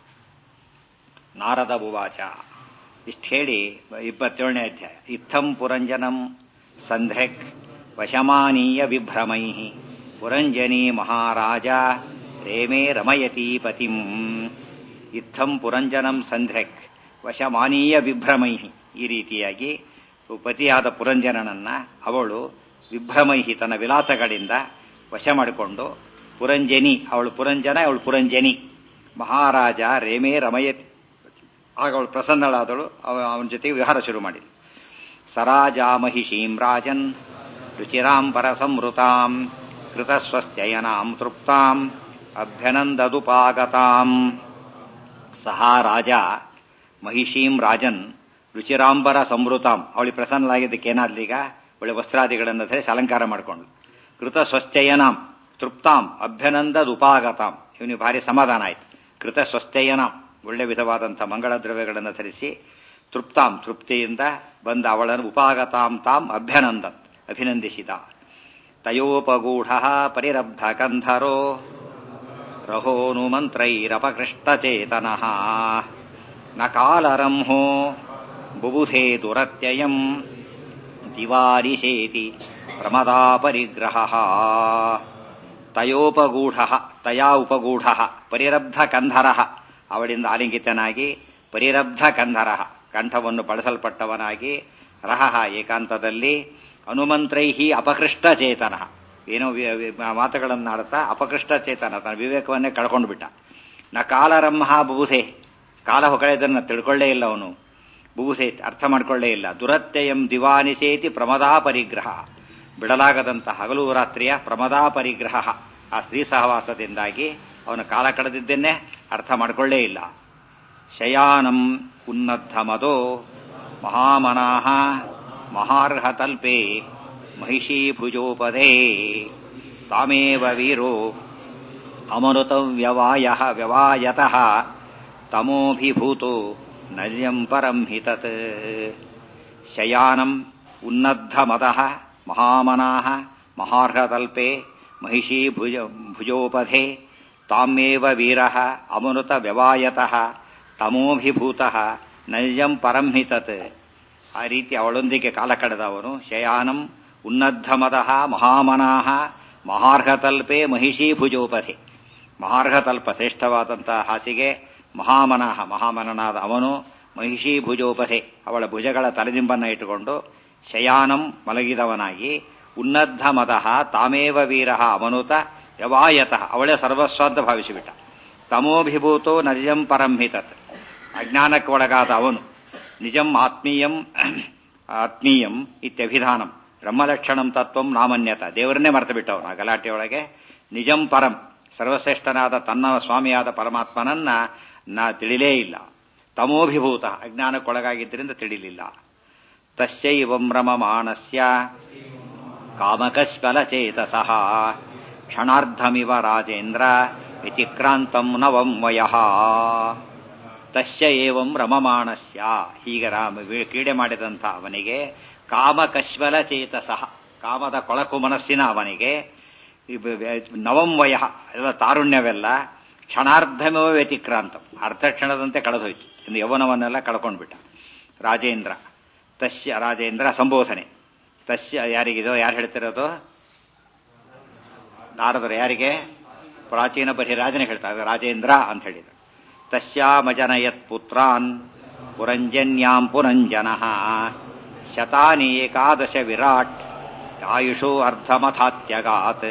ನಾರದ ಉವಾಚ ಇಷ್ಟು ಹೇಳಿ ಇಪ್ಪತ್ತೇಳನೇ ಅಧ್ಯಾಯ ಇತ್ತಂ ಪುರಂಜನಂ ಸಂಧ್ರೆಕ್ ವಶಮಾನೀಯ ವಿಭ್ರಮೈ ಪುರಂಜನಿ ಮಹಾರಾಜ ರೇಮೇ ರಮಯತಿ ಪತಿಂ ಇತ್ತಂ ಪುರಂಜನಂ ಸಂಧ್ರೆಕ್ ವಶಮಾನೀಯ ವಿಭ್ರಮೈ ಈ ರೀತಿಯಾಗಿ ಪತಿಯಾದ ಪುರಂಜನನನ್ನ ಅವಳು ವಿಭ್ರಮೈಹಿ ತನ್ನ ವಿಲಾಸಗಳಿಂದ ವಶ ಮಾಡಿಕೊಂಡು ಪುರಂಜನಿ ಅವಳು ಪುರಂಜನ ಅವಳು ಪುರಂಜನಿ ಮಹಾರಾಜ ರೇಮೇ ರಮಯತಿ ಆಗ ಅವಳು ಪ್ರಸನ್ನಳಾದಳು ಅವ- ಅವನ ಜೊತೆಗೆ ವಿಹಾರ ಶುರು ಮಾಡಿ ಸರಾಜಾ ಮಹಿಷೀಂ ರಾಜನ್ ರುಚಿರಾಂ ಪರಸಂವೃತಾಂ ಕೃತಸ್ವಸ್ತ್ಯಯನಾಂ ತೃಪ್ತಾಂ ಅಭ್ಯನಂದದುಪಾಗತಾಂ ಸಹ ರಾಜ ಮಹಿಷೀಂ ರಾಜನ್ ರುಚಿರಾಂಬರ ಸಂವೃತಾಂ ಅವಳಿಗೆ ಪ್ರಸನ್ನಲಾಗಿದ್ದಕ್ಕೆ ಏನಾದ್ಲೀಗ ಒಳ್ಳೆ ವಸ್ತ್ರಾದಿಗಳನ್ನು ಧರಿಸಿ ಅಲಂಕಾರ ಮಾಡಿಕೊಂಡು ಕೃತ ಸ್ವಸ್ಥಯನಾಂ ತೃಪ್ತಾಂ ಅಭ್ಯನಂದದುಪಾಗತಾಂ ಇವನಿಗೆ ಭಾರಿ ಸಮಾಧಾನ ಆಯ್ತು ಕೃತ ಸ್ವಸ್ಥಯನಾಂ ಒಳ್ಳೆ ವಿಧವಾದಂಥ ಮಂಗಳ ದ್ರವ್ಯಗಳನ್ನು ಧರಿಸಿ ತೃಪ್ತಾಂ ತೃಪ್ತಿಯಿಂದ ಬಂದ ಅವಳನ್ನು ಉಪಾಗತಾಂ ತಾಂ ಅಭ್ಯನಂದತ್ ಅಭಿನಂದಿಸಿದ ತಯೋಪಗೂಢ ಪರಿರಬ್ಧ ಕಂಧರೋ ರಹೋನು ಮಂತ್ರೈರಪಕೃಷ್ಟಚೇತನಃ ನ ಕಾಲರಂಹೋ ಬುಬುಧೇ ದುರತ್ಯಯಂ ದಿವಾರಿಶೇತಿ ಪ್ರಮದಾ ಪರಿಗ್ರಹ ತಯೋಪಗೂಢ ತಯಾ ಉಪಗೂಢ ಪರಿರಬ್ಧ ಕಂಧರ ಅವಳಿಂದ ಆಲಿಂಗಿತನಾಗಿ ಪರಿರಬ್ಧ ಕಂಧರ ಕಂಠವನ್ನು ಬಳಸಲ್ಪಟ್ಟವನಾಗಿ ರಹಃ ಏಕಾಂತದಲ್ಲಿ ಹನುಮಂತ್ರೈಹಿ ಅಪಕೃಷ್ಟ ಚೇತನ ಏನೋ ಮಾತುಗಳನ್ನಾಡುತ್ತಾ ಅಪಕೃಷ್ಟ ಚೇತನ ತನ್ನ ವಿವೇಕವನ್ನೇ ಕಳ್ಕೊಂಡು ಬಿಟ್ಟ ನ ಕಾಲರಂಹ ಬುಬುಸೆ ಕಾಲ ಹೊಗಳೆದನ್ನ ತಿಳ್ಕೊಳ್ಳೇ ಇಲ್ಲ ಅವನು ಬುಬುಸೆ ಅರ್ಥ ಮಾಡ್ಕೊಳ್ಳೇ ಇಲ್ಲ ದುರತ್ಯಯಂ ದಿವಾನಿಸೇತಿ ಪ್ರಮದಾ ಪರಿಗ್ರಹ ಬಿಡಲಾಗದಂತ ಹಗಲು ರಾತ್ರಿಯ ಪ್ರಮದಾ ಪರಿಗ್ರಹ ಆ ಸ್ತ್ರೀ ಸಹವಾಸದಿಂದಾಗಿ ಅವನು ಕಾಲ ಕಳೆದಿದ್ದನ್ನೇ ಅರ್ಥ ಮಾಡಿಕೊಳ್ಳೇ ಇಲ್ಲ ಶಯಾನಂ ಉನ್ನದ್ಧ ಮದೋ ಮಹಾಮನಾಹ ಮಹಾರ್ಹತಲ್ಪೆ ಮಹಿಷೀಭುಜೋಪದೇ ತಾಮೇವ ವೀರೋ ಅಮೃತವ್ಯವಾಯ ವ್ಯವಾಯತಃ ತಮೋಭಿಭೂತೋ ನರ್ಯಂ ಪರಂ ಹಿ ತತ್ ಶಯಾನಂ ಉನ್ನದ್ಧ ಮದಃ ಮಹಾಮನಾಹ ಮಹಾರ್ಹತಲ್ಪೆ ಮಹಿಷೀಭುಜ ಭುಜೋಪಧೆ ತಾಮೇವ ವೀರಃ ಅಮೃತ ವ್ಯವಾಯತಃ ತಮೋಭಿಭೂತಃ ನೈಜಂ ಪರಂ ಹಿ ತತ್ ಆ ರೀತಿ ಅವಳೊಂದಿಗೆ ಕಾಲ ಕಳೆದವನು ಶಯಾನಂ ಉನ್ನದ್ಧಮದಃ ಮಹಾಮನಾಹ ಮಹಾರ್ಹತಲ್ಪೆ ಮಹಿಷೀಭುಜೋಪಧೆ ಮಹಾರ್ಹತಲ್ಪ ಶ್ರೇಷ್ಠವಾದಂತಹ ಹಾಸಿಗೆ ಮಹಾಮನಾಹ ಮಹಾಮನನಾದ ಅವನು ಮಹಿಷೀಭುಜೋಪಧೆ ಅವಳ ಭುಜಗಳ ತಲೆದಿಂಬನ್ನ ಇಟ್ಟುಕೊಂಡು ಶಯಾನಂ ಮಲಗಿದವನಾಗಿ ಉನ್ನದ್ಧ ಮದಃ ತಾಮೇವ ವೀರಃ ಅಮನುತ ಯವಾಯತಃ ಅವಳೇ ಸರ್ವಸ್ವಾಂತ ಭಾವಿಸಿಬಿಟ್ಟ ತಮೋಭಿಭೂತೋ ನರ್ಯಂ ಪರಂಹಿತತ್ ಅಜ್ಞಾನಕ್ಕೆ ಒಳಗಾದ ಅವನು ನಿಜಂ ಆತ್ಮೀಯಂ ಆತ್ಮೀಯಂ ಇತ್ಯಭಿಧಾನಂ ಬ್ರಹ್ಮಲಕ್ಷಣಂ ತತ್ವಂ ನಾಮನ್ಯತ ದೇವರನ್ನೇ ಮರೆತು ಬಿಟ್ಟವನು ಆ ಗಲಾಟೆಯೊಳಗೆ ನಿಜಂ ಪರಂ ಸರ್ವಶ್ರೇಷ್ಠನಾದ ತನ್ನ ಸ್ವಾಮಿಯಾದ ಪರಮಾತ್ಮನನ್ನ ನಾ ತಿಳಿಲೇ ಇಲ್ಲ ತಮೋಭಿಭೂತ ಅಜ್ಞಾನಕ್ಕೊಳಗಾಗಿದ್ದರಿಂದ ತಿಳಿಲಿಲ್ಲ ತಸ್ಯೈವಂ ರಮಮಾಣಸ್ಯ ಕಾಮಕಸ್ಫಲಚೇತಸಃ ಕ್ಷಣಾರ್ಧಮಿವ ರಾಜೇಂದ್ರ ವ್ಯತಿಕ್ರಾಂತಂ ನವಂ ವಯಃ ತಸ್ಯ ಏವಂ ರಮಮಾಣಸ್ಯ ಹೀಗೆ ರಾಮ ಕ್ರೀಡೆ ಮಾಡಿದಂಥ ಅವನಿಗೆ ಕಾಮಕಶ್ವಲ ಚೇತಸಃ ಕಾಮದ ಕೊಳಕು ಮನಸ್ಸಿನ ಅವನಿಗೆ ನವಂ ವಯ ಎಲ್ಲ ತಾರುಣ್ಯವೆಲ್ಲ ಕ್ಷಣಾರ್ಧಮೇವ ವ್ಯತಿಕ್ರಾಂತಂ ಅರ್ಧ ಕ್ಷಣದಂತೆ ಕಳೆದೋಯ್ತು ಇನ್ನು ಯೌವನವನ್ನೆಲ್ಲ ಕಳ್ಕೊಂಡ್ಬಿಟ್ಟ ರಾಜೇಂದ್ರ ತಸ್ಯ ರಾಜೇಂದ್ರ ಸಂಬೋಧನೆ ತಸ್ಯ ಯಾರಿಗಿದೋ ಯಾರು ಹೇಳ್ತಿರೋದು ನಾರದರು ಯಾರಿಗೆ ಪ್ರಾಚೀನ ಪರಿರಾಜನೆ ಹೇಳ್ತಾರೆ ರಾಜೇಂದ್ರ ಅಂತ ಹೇಳಿದರು ತಸ್ಯಾಮಜನಯತ್ ಪುತ್ರಾನ್ ಪುರಂಜನ್ಯಾಂ ಪುರಂಜನಃ ಶತಾನಿ ಏಕಾದಶ ವಿರಾಟ್ ಆಯುಷೋ ಅರ್ಧಮಥಾತ್ಯಗಾತ್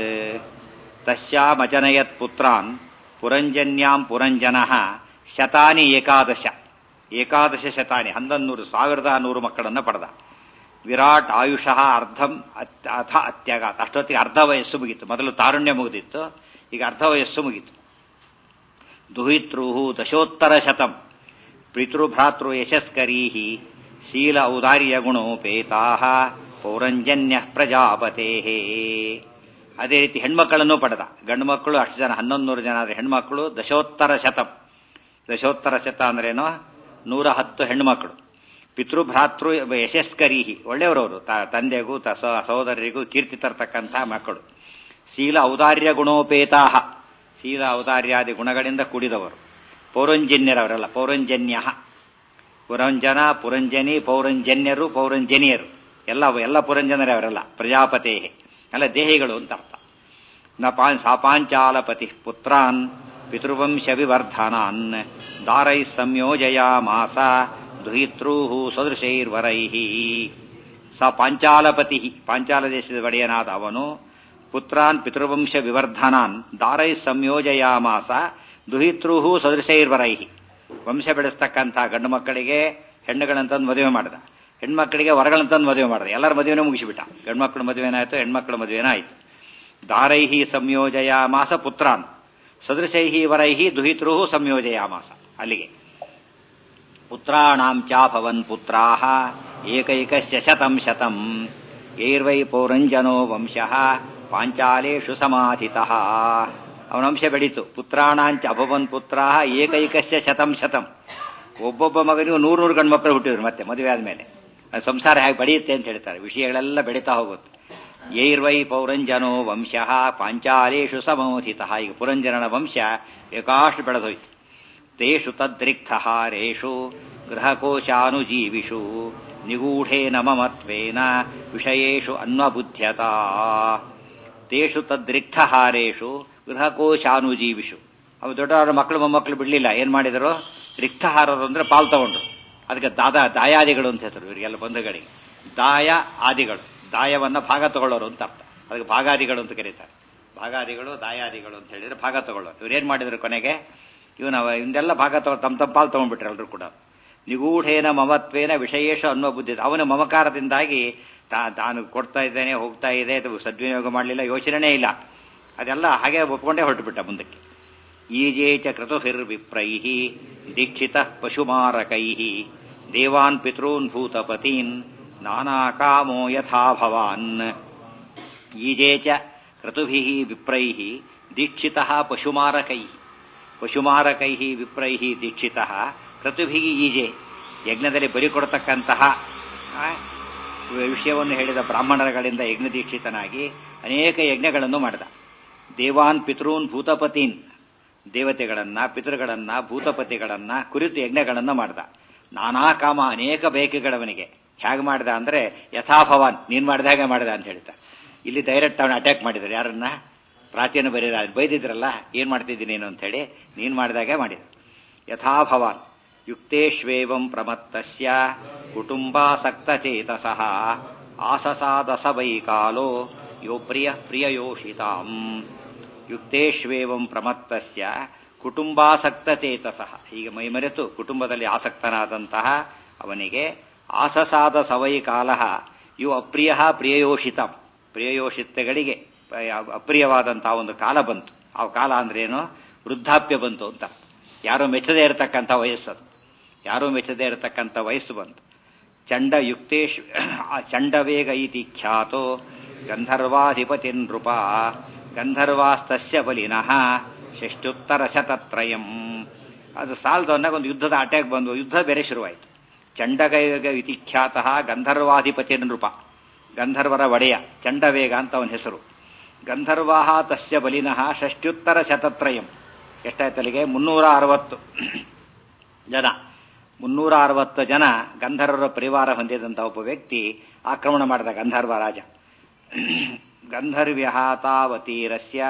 ತಸ್ಯಾಮಜನಯತ್ ಪುತ್ರಾನ್ ಪುರಂಜನ್ಯಾಂ ಪುರಂಜನಃ ಶತಾನಿ ಏಕಾದಶ ಏಕಾದಶ ಶತಾನಿ ಹನ್ನೊಂದು ಸಾವಿರದ ನೂರು ಮಕ್ಕಳನ್ನು ಪಡೆದ ವಿರಾಟ್ ಆಯುಷಃ ಅರ್ಧಂ ಅಥ ಅತ್ಯಾಗಾತ್ ಅಷ್ಟೊತ್ತಿಗೆ ಅರ್ಧ ವಯಸ್ಸು ಮುಗೀತು ಮೊದಲು ತಾರುಣ್ಯ ಮುಗಿದಿತ್ತು ಈಗ ಅರ್ಧ ವಯಸ್ಸು ಮುಗೀತು ದುಹಿತೃ ದಶೋತ್ತರ ಶತಂ ಪಿತೃಭ್ರಾತೃ ಯಶಸ್ಕರೀ ಶೀಲ ಔದಾರ್ಯ ಗುಣೋಪೇತಾ ಪೌರಂಜನ್ಯ ಪ್ರಜಾಪತೆ ಅದೇ ರೀತಿ ಹೆಣ್ಮಕ್ಕಳನ್ನು ಪಡೆದ ಗಂಡು ಮಕ್ಕಳು ಅಷ್ಟು ಜನ ಹನ್ನೊಂದು ನೂರು ಜನ ಆದರೆ ಹೆಣ್ಮಕ್ಕಳು ದಶೋತ್ತರ ಶತಂ ದಶೋತ್ತರ ಶತ ಅಂದ್ರೇನು ನೂರ ಹತ್ತು ಹೆಣ್ಮಕ್ಕಳು ಪಿತೃಭ್ರಾತೃ ಯಶಸ್ಕರೀ ಒಳ್ಳೆಯವರವರು ತಂದೆಗೂ ಸಹೋದರರಿಗೂ ಕೀರ್ತಿ ತರ್ತಕ್ಕಂಥ ಮಕ್ಕಳು ಶೀಲ ಔದಾರ್ಯ ಗುಣೋಪೇತಾ ಶೀಲ ಔದಾರ್ಯಾದಿ ಗುಣಗಳಿಂದ ಕೂಡಿದವರು ಪೌರಂಜನ್ಯರವರಲ್ಲ ಪೌರಂಜನ್ಯ ಪುರಂಜನ ಪುರಂಜನಿ ಪೌರಂಜನ್ಯರು ಪೌರಂಜನಿಯರು ಎಲ್ಲ ಎಲ್ಲ ಪುರಂಜನರೇ ಅವರೆಲ್ಲ ಪ್ರಜಾಪತೇ ಎಲ್ಲ ದೇಹಿಗಳು ಅಂತ ಅರ್ಥ ನ ಪಾನ್ ಸಾಪಾಂಚಾಲಪತಿ ಪುತ್ರಾನ್ ಪಿತೃವಂಶ ವಿವರ್ಧನಾನ್ ದಾರೈ ಸಂಯೋಜಯ ಮಾಸ ದುಹಿತೃ ಸದೃಶೈರ್ವರೈ ಸ ಪಾಂಚಾಲಪತಿ ಪಾಂಚಾಲ ದೇಶದ ಒಡೆಯನಾದ ಅವನು ಪುತ್ರಾನ್ ಪಿತೃವಂಶ ವಿವರ್ಧನಾನ್ ದಾರೈ ಸಂಯೋಜಯಾಮಾಸ ದುಹಿತೃ ಸದೃಶೈರ್ವರೈ ವಂಶ ಬೆಳೆಸ್ತಕ್ಕಂಥ ಗಂಡು ಮಕ್ಕಳಿಗೆ ಹೆಣ್ಣುಗಳಂತಂದು ಮದುವೆ ಮಾಡಿದ ಹೆಣ್ಮಕ್ಕಳಿಗೆ ವರಗಳಂತಂದು ಮದುವೆ ಮಾಡಿದ ಎಲ್ಲರ ಮದುವೆನೂ ಮುಗಿಸಿಬಿಟ್ಟ ಗಂಡ್ಮಕ್ಳ ಮದುವೆನಾಯ್ತು ಹೆಣ್ಮಕ್ಳ ಮದುವೆನಾಯ್ತು ದಾರೈಹಿ ಸಂಯೋಜಯಾಮಾಸ ಪುತ್ರಾನ್ ಸದೃಶೈಹಿ ವರೈಹಿ ದುಹಿತೃ ಸಂಯೋಜಯಾಮಾಸ ಅಲ್ಲಿಗೆ ಪುತ್ರಾಣಾಂ ಚಾಭವನ್ ಪುತ್ರಾಹ ಏಕೈಕಸ್ಯ ಶತಂ ಶತಂ ಏರ್ವೈ ಪೌರಂಜನೋ ವಂಶಃ ಪಾಂಚಾಲೇಷು ಸಮಾಧಿತಃ ಅವನ ವಂಶ ಬೆಳೀತು ಪುತ್ರಾಣಾಂಚ ಅಭವನ್ ಪುತ್ರಾಹ ಏಕೈಕಸ್ಯ ಶತಂ ಶತಂ ಒಬ್ಬೊಬ್ಬ ಮಗನಿಗೂ ನೂರು ನೂರು ಗಂಡು ಮಕ್ಕಳು ಹುಟ್ಟಿದ್ರು ಮತ್ತೆ ಮದುವೆ ಆದ್ಮೇಲೆ ಸಂಸಾರ ಹೇಗೆ ಬೆಳೆಯುತ್ತೆ ಅಂತ ಹೇಳ್ತಾರೆ ವಿಷಯಗಳೆಲ್ಲ ಬೆಳೀತಾ ಹೋಗುತ್ತೆ ಏರ್ವೈ ಪೌರಂಜನೋ ವಂಶಃ ಪಾಂಚಾಲೇಷು ಸಮೋಧಿತಃ ಈಗ ಪುರಂಜನನ ವಂಶ ಏಕಾಷ್ಟು ಬೆಳೆದೋಯ್ತು ತೇಷು ತದ್ರಿಕ್ತಹಾರೇಷು ಗೃಹಕೋಶಾನುಜೀವಿಷು ನಿಗೂಢೇನ ಮಮತ್ವೇನ ವಿಷಯೇಷು ಅನ್ವಬುದ್ಧ್ಯತಾ ತೇಷು ತದ್ರಿಕ್ತಹಾರೇಷು ಗೃಹಕೋಶಾನುಜೀವಿಷು ಅವು ದೊಡ್ಡವರ ಮಕ್ಕಳು ಮೊಮ್ಮಕ್ಕಳು ಬಿಡಲಿಲ್ಲ ಏನು ಮಾಡಿದರು ರಿಕ್ತಹಾರರು ಅಂದರೆ ಪಾಲ್ ತಗೊಂಡ್ರು ಅದಕ್ಕೆ ದಾದ ದಾಯಾದಿಗಳು ಅಂತ ಹೆಸರು ಇವರಿಗೆಲ್ಲ ಬಂಧುಗಳಿಗೆ ದಾಯ ಆದಿಗಳು ದಾಯವನ್ನು ಭಾಗ ತಗೊಳ್ಳೋರು ಅಂತ ಅರ್ಥ ಅದಕ್ಕೆ ಭಾಗಾದಿಗಳು ಅಂತ ಕರೀತಾರೆ ಭಾಗಾದಿಗಳು ದಾಯಾದಿಗಳು ಅಂತ ಹೇಳಿದ್ರೆ ಭಾಗ ತಗೊಳ್ಳೋರು ಇವ್ರು ಏನು ಮಾಡಿದ್ರು ಕೊನೆಗೆ ಇವನ ಇವನ್ನೆಲ್ಲ ಭಾಗ ತಗೊ ತಮ್ಮ ತಮ್ಮ ಪಾಲು ತಗೊಂಡ್ಬಿಟ್ರು ಎಲ್ಲರೂ ಕೂಡ ನಿಗೂಢೇನ ಮಮತ್ವೇನ ವಿಷಯೇಶ ಅನ್ನೋ ಬುದ್ಧಿ ಅವನ ಮಮಕಾರದಿಂದಾಗಿ ತಾ ತಾನು ಕೊಡ್ತಾ ಇದ್ದೇನೆ ಹೋಗ್ತಾ ಇದೆ ಅದು ಸದ್ವಿನಿಯೋಗ ಮಾಡಲಿಲ್ಲ ಯೋಚನೆ ಇಲ್ಲ ಅದೆಲ್ಲ ಹಾಗೆ ಒಪ್ಕೊಂಡೇ ಹೊರಟುಬಿಟ್ಟ ಮುಂದಕ್ಕೆ ಈಜೇ ಚ ಕ್ರತುಭಿರ್ವಿಪ್ರೈ ದೀಕ್ಷಿತ ಪಶುಮಾರಕೈ ದೇವಾನ್ ಪಿತॄನ್ ಭೂತಪತೀನ್ ನಾನಾ ಕಾಮೋ ಯಥಾ ಭವಾನ್ ಈಜೇ ಚ ಕ್ರತುಭಿ ವಿಪ್ರೈ ದೀಕ್ಷಿತ ಪಶುಮಾರಕೈ ಪಶುಮಾರಕೈ ವಿಪ್ರೈ ದೀಕ್ಷಿತ ಕ್ರತುಭಿ ಈಜೆ ಯಜ್ಞದಲ್ಲಿ ಬಲಿ ಕೊಡತಕ್ಕಂತಹ ವಿಷಯವನ್ನು ಹೇಳಿದ ಬ್ರಾಹ್ಮಣರುಗಳಿಂದ ಯಜ್ಞ ದೀಕ್ಷಿತನಾಗಿ ಅನೇಕ ಯಜ್ಞಗಳನ್ನು ಮಾಡಿದ ದೇವಾನ್ ಪಿತೃನ್ ಭೂತಪತೀನ್ ದೇವತೆಗಳನ್ನ ಪಿತೃಗಳನ್ನ ಭೂತಪತಿಗಳನ್ನ ಕುರಿತು ಯಜ್ಞಗಳನ್ನ ಮಾಡ್ದ ನಾನಾ ಕಾಮ ಅನೇಕ ಬಯಕೆಗಳವನಿಗೆ ಹೇಗೆ ಮಾಡ್ದ ಅಂದ್ರೆ ಯಥಾಭವಾನ್ ನೀನ್ ಮಾಡಿದ ಹಾಗೆ ಮಾಡಿದ ಅಂತ ಹೇಳ್ತಾ ಇಲ್ಲಿ ಡೈರೆಕ್ಟ್ ಅವನು ಅಟ್ಯಾಕ್ ಮಾಡಿದ್ದಾರೆ ಯಾರನ್ನ ಪ್ರಾಚೀನ ಬರೀರ ಬೈದಿದ್ರಲ್ಲ ಏನ್ ಮಾಡ್ತಿದ್ದೀನಿ ನೀನು ಅಂತ ಹೇಳಿ ನೀನ್ ಮಾಡಿದಾಗೆ ಮಾಡಿದ ಯಥಾಭವಾನ್ ಯುಕ್ತೇಶ್ವೇವಂ ಪ್ರಮತ್ತಸ್ಯ ಕುಟುಂಬಾಸಕ್ತಚೇತಸಃ ಆಸಸಾದಸ ವೈ ಕಾಲೋ ಯೋ ಪ್ರಿಯ ಪ್ರಿಯಯೋಷಿತಾಂ ಯುಕ್ತೇಶ್ವೇವಂ ಪ್ರಮತ್ತಸ್ಯ ಕುಟುಂಬಾಸಕ್ತಚೇತಸಃ ಹೀಗೆ ಮೈಮರೆತು ಕುಟುಂಬದಲ್ಲಿ ಆಸಕ್ತನಾದಂತಹ ಅವನಿಗೆ ಆಸಸಾದ ಸವೈ ಕಾಲ ಇವು ಅಪ್ರಿಯ ಪ್ರಿಯಯೋಷಿತಾಂ ಪ್ರಿಯಯೋಷಿತಗಳಿಗೆ ಅಪ್ರಿಯವಾದಂತಹ ಒಂದು ಕಾಲ ಬಂತು ಆ ಕಾಲ ಅಂದ್ರೇನು ವೃದ್ಧಾಪ್ಯ ಬಂತು ಅಂತ ಯಾರೋ ಮೆಚ್ಚದೇ ಇರತಕ್ಕಂಥ ವಯಸ್ಸದು ಯಾರೂ ಮೆಚ್ಚದೇ ಇರತಕ್ಕಂಥ ವಯಸ್ಸು ಬಂತು ಚಂಡ ಯುಕ್ತೇಶ್ ಚಂಡವೇಗ ಇತಿ ಖ್ಯಾತೋ ಗಂಧರ್ವಾಧಿಪತಿ ನೃಪ ಗಂಧರ್ವಾಸ್ತಸ್ಯ ಬಲಿನಃ ಷಷ್ಟ್ಯುತ್ತರ ಶತತ್ರಯಂ ಅದು ಸಾಲದು ಅಂದಾಗ ಒಂದು ಯುದ್ಧದ ಅಟ್ಯಾಕ್ ಬಂದು ಯುದ್ಧ ಬೇರೆ ಶುರುವಾಯಿತು ಚಂಡಗೈಗ ಇತಿ ಖ್ಯಾತಃ ಗಂಧರ್ವಾಧಿಪತಿ ನೃಪ ಗಂಧರ್ವರ ಒಡೆಯ ಚಂಡವೇಗ ಅಂತ ಅವನ ಹೆಸರು ಗಂಧರ್ವಾಹ ತಸ್ಯ ಬಲಿನಃ ಷಷ್ಟ್ಯುತ್ತರ ಶತತ್ರಯಂ ಎಷ್ಟಾಯ್ತಲ್ಲಿಗೆ ಮುನ್ನೂರ ಅರವತ್ತು ಜನ ಮುನ್ನೂರ ಅರವತ್ತು ಜನ ಗಂಧರ್ವರ ಪರಿವಾರ ಹೊಂದಿದಂಥ ಒಬ್ಬ ವ್ಯಕ್ತಿ ಆಕ್ರಮಣ ಮಾಡಿದ ಗಂಧರ್ವ ರಾಜ ಗಂಧರ್ವ್ಯ ತಾವತೀರಸ್ಯ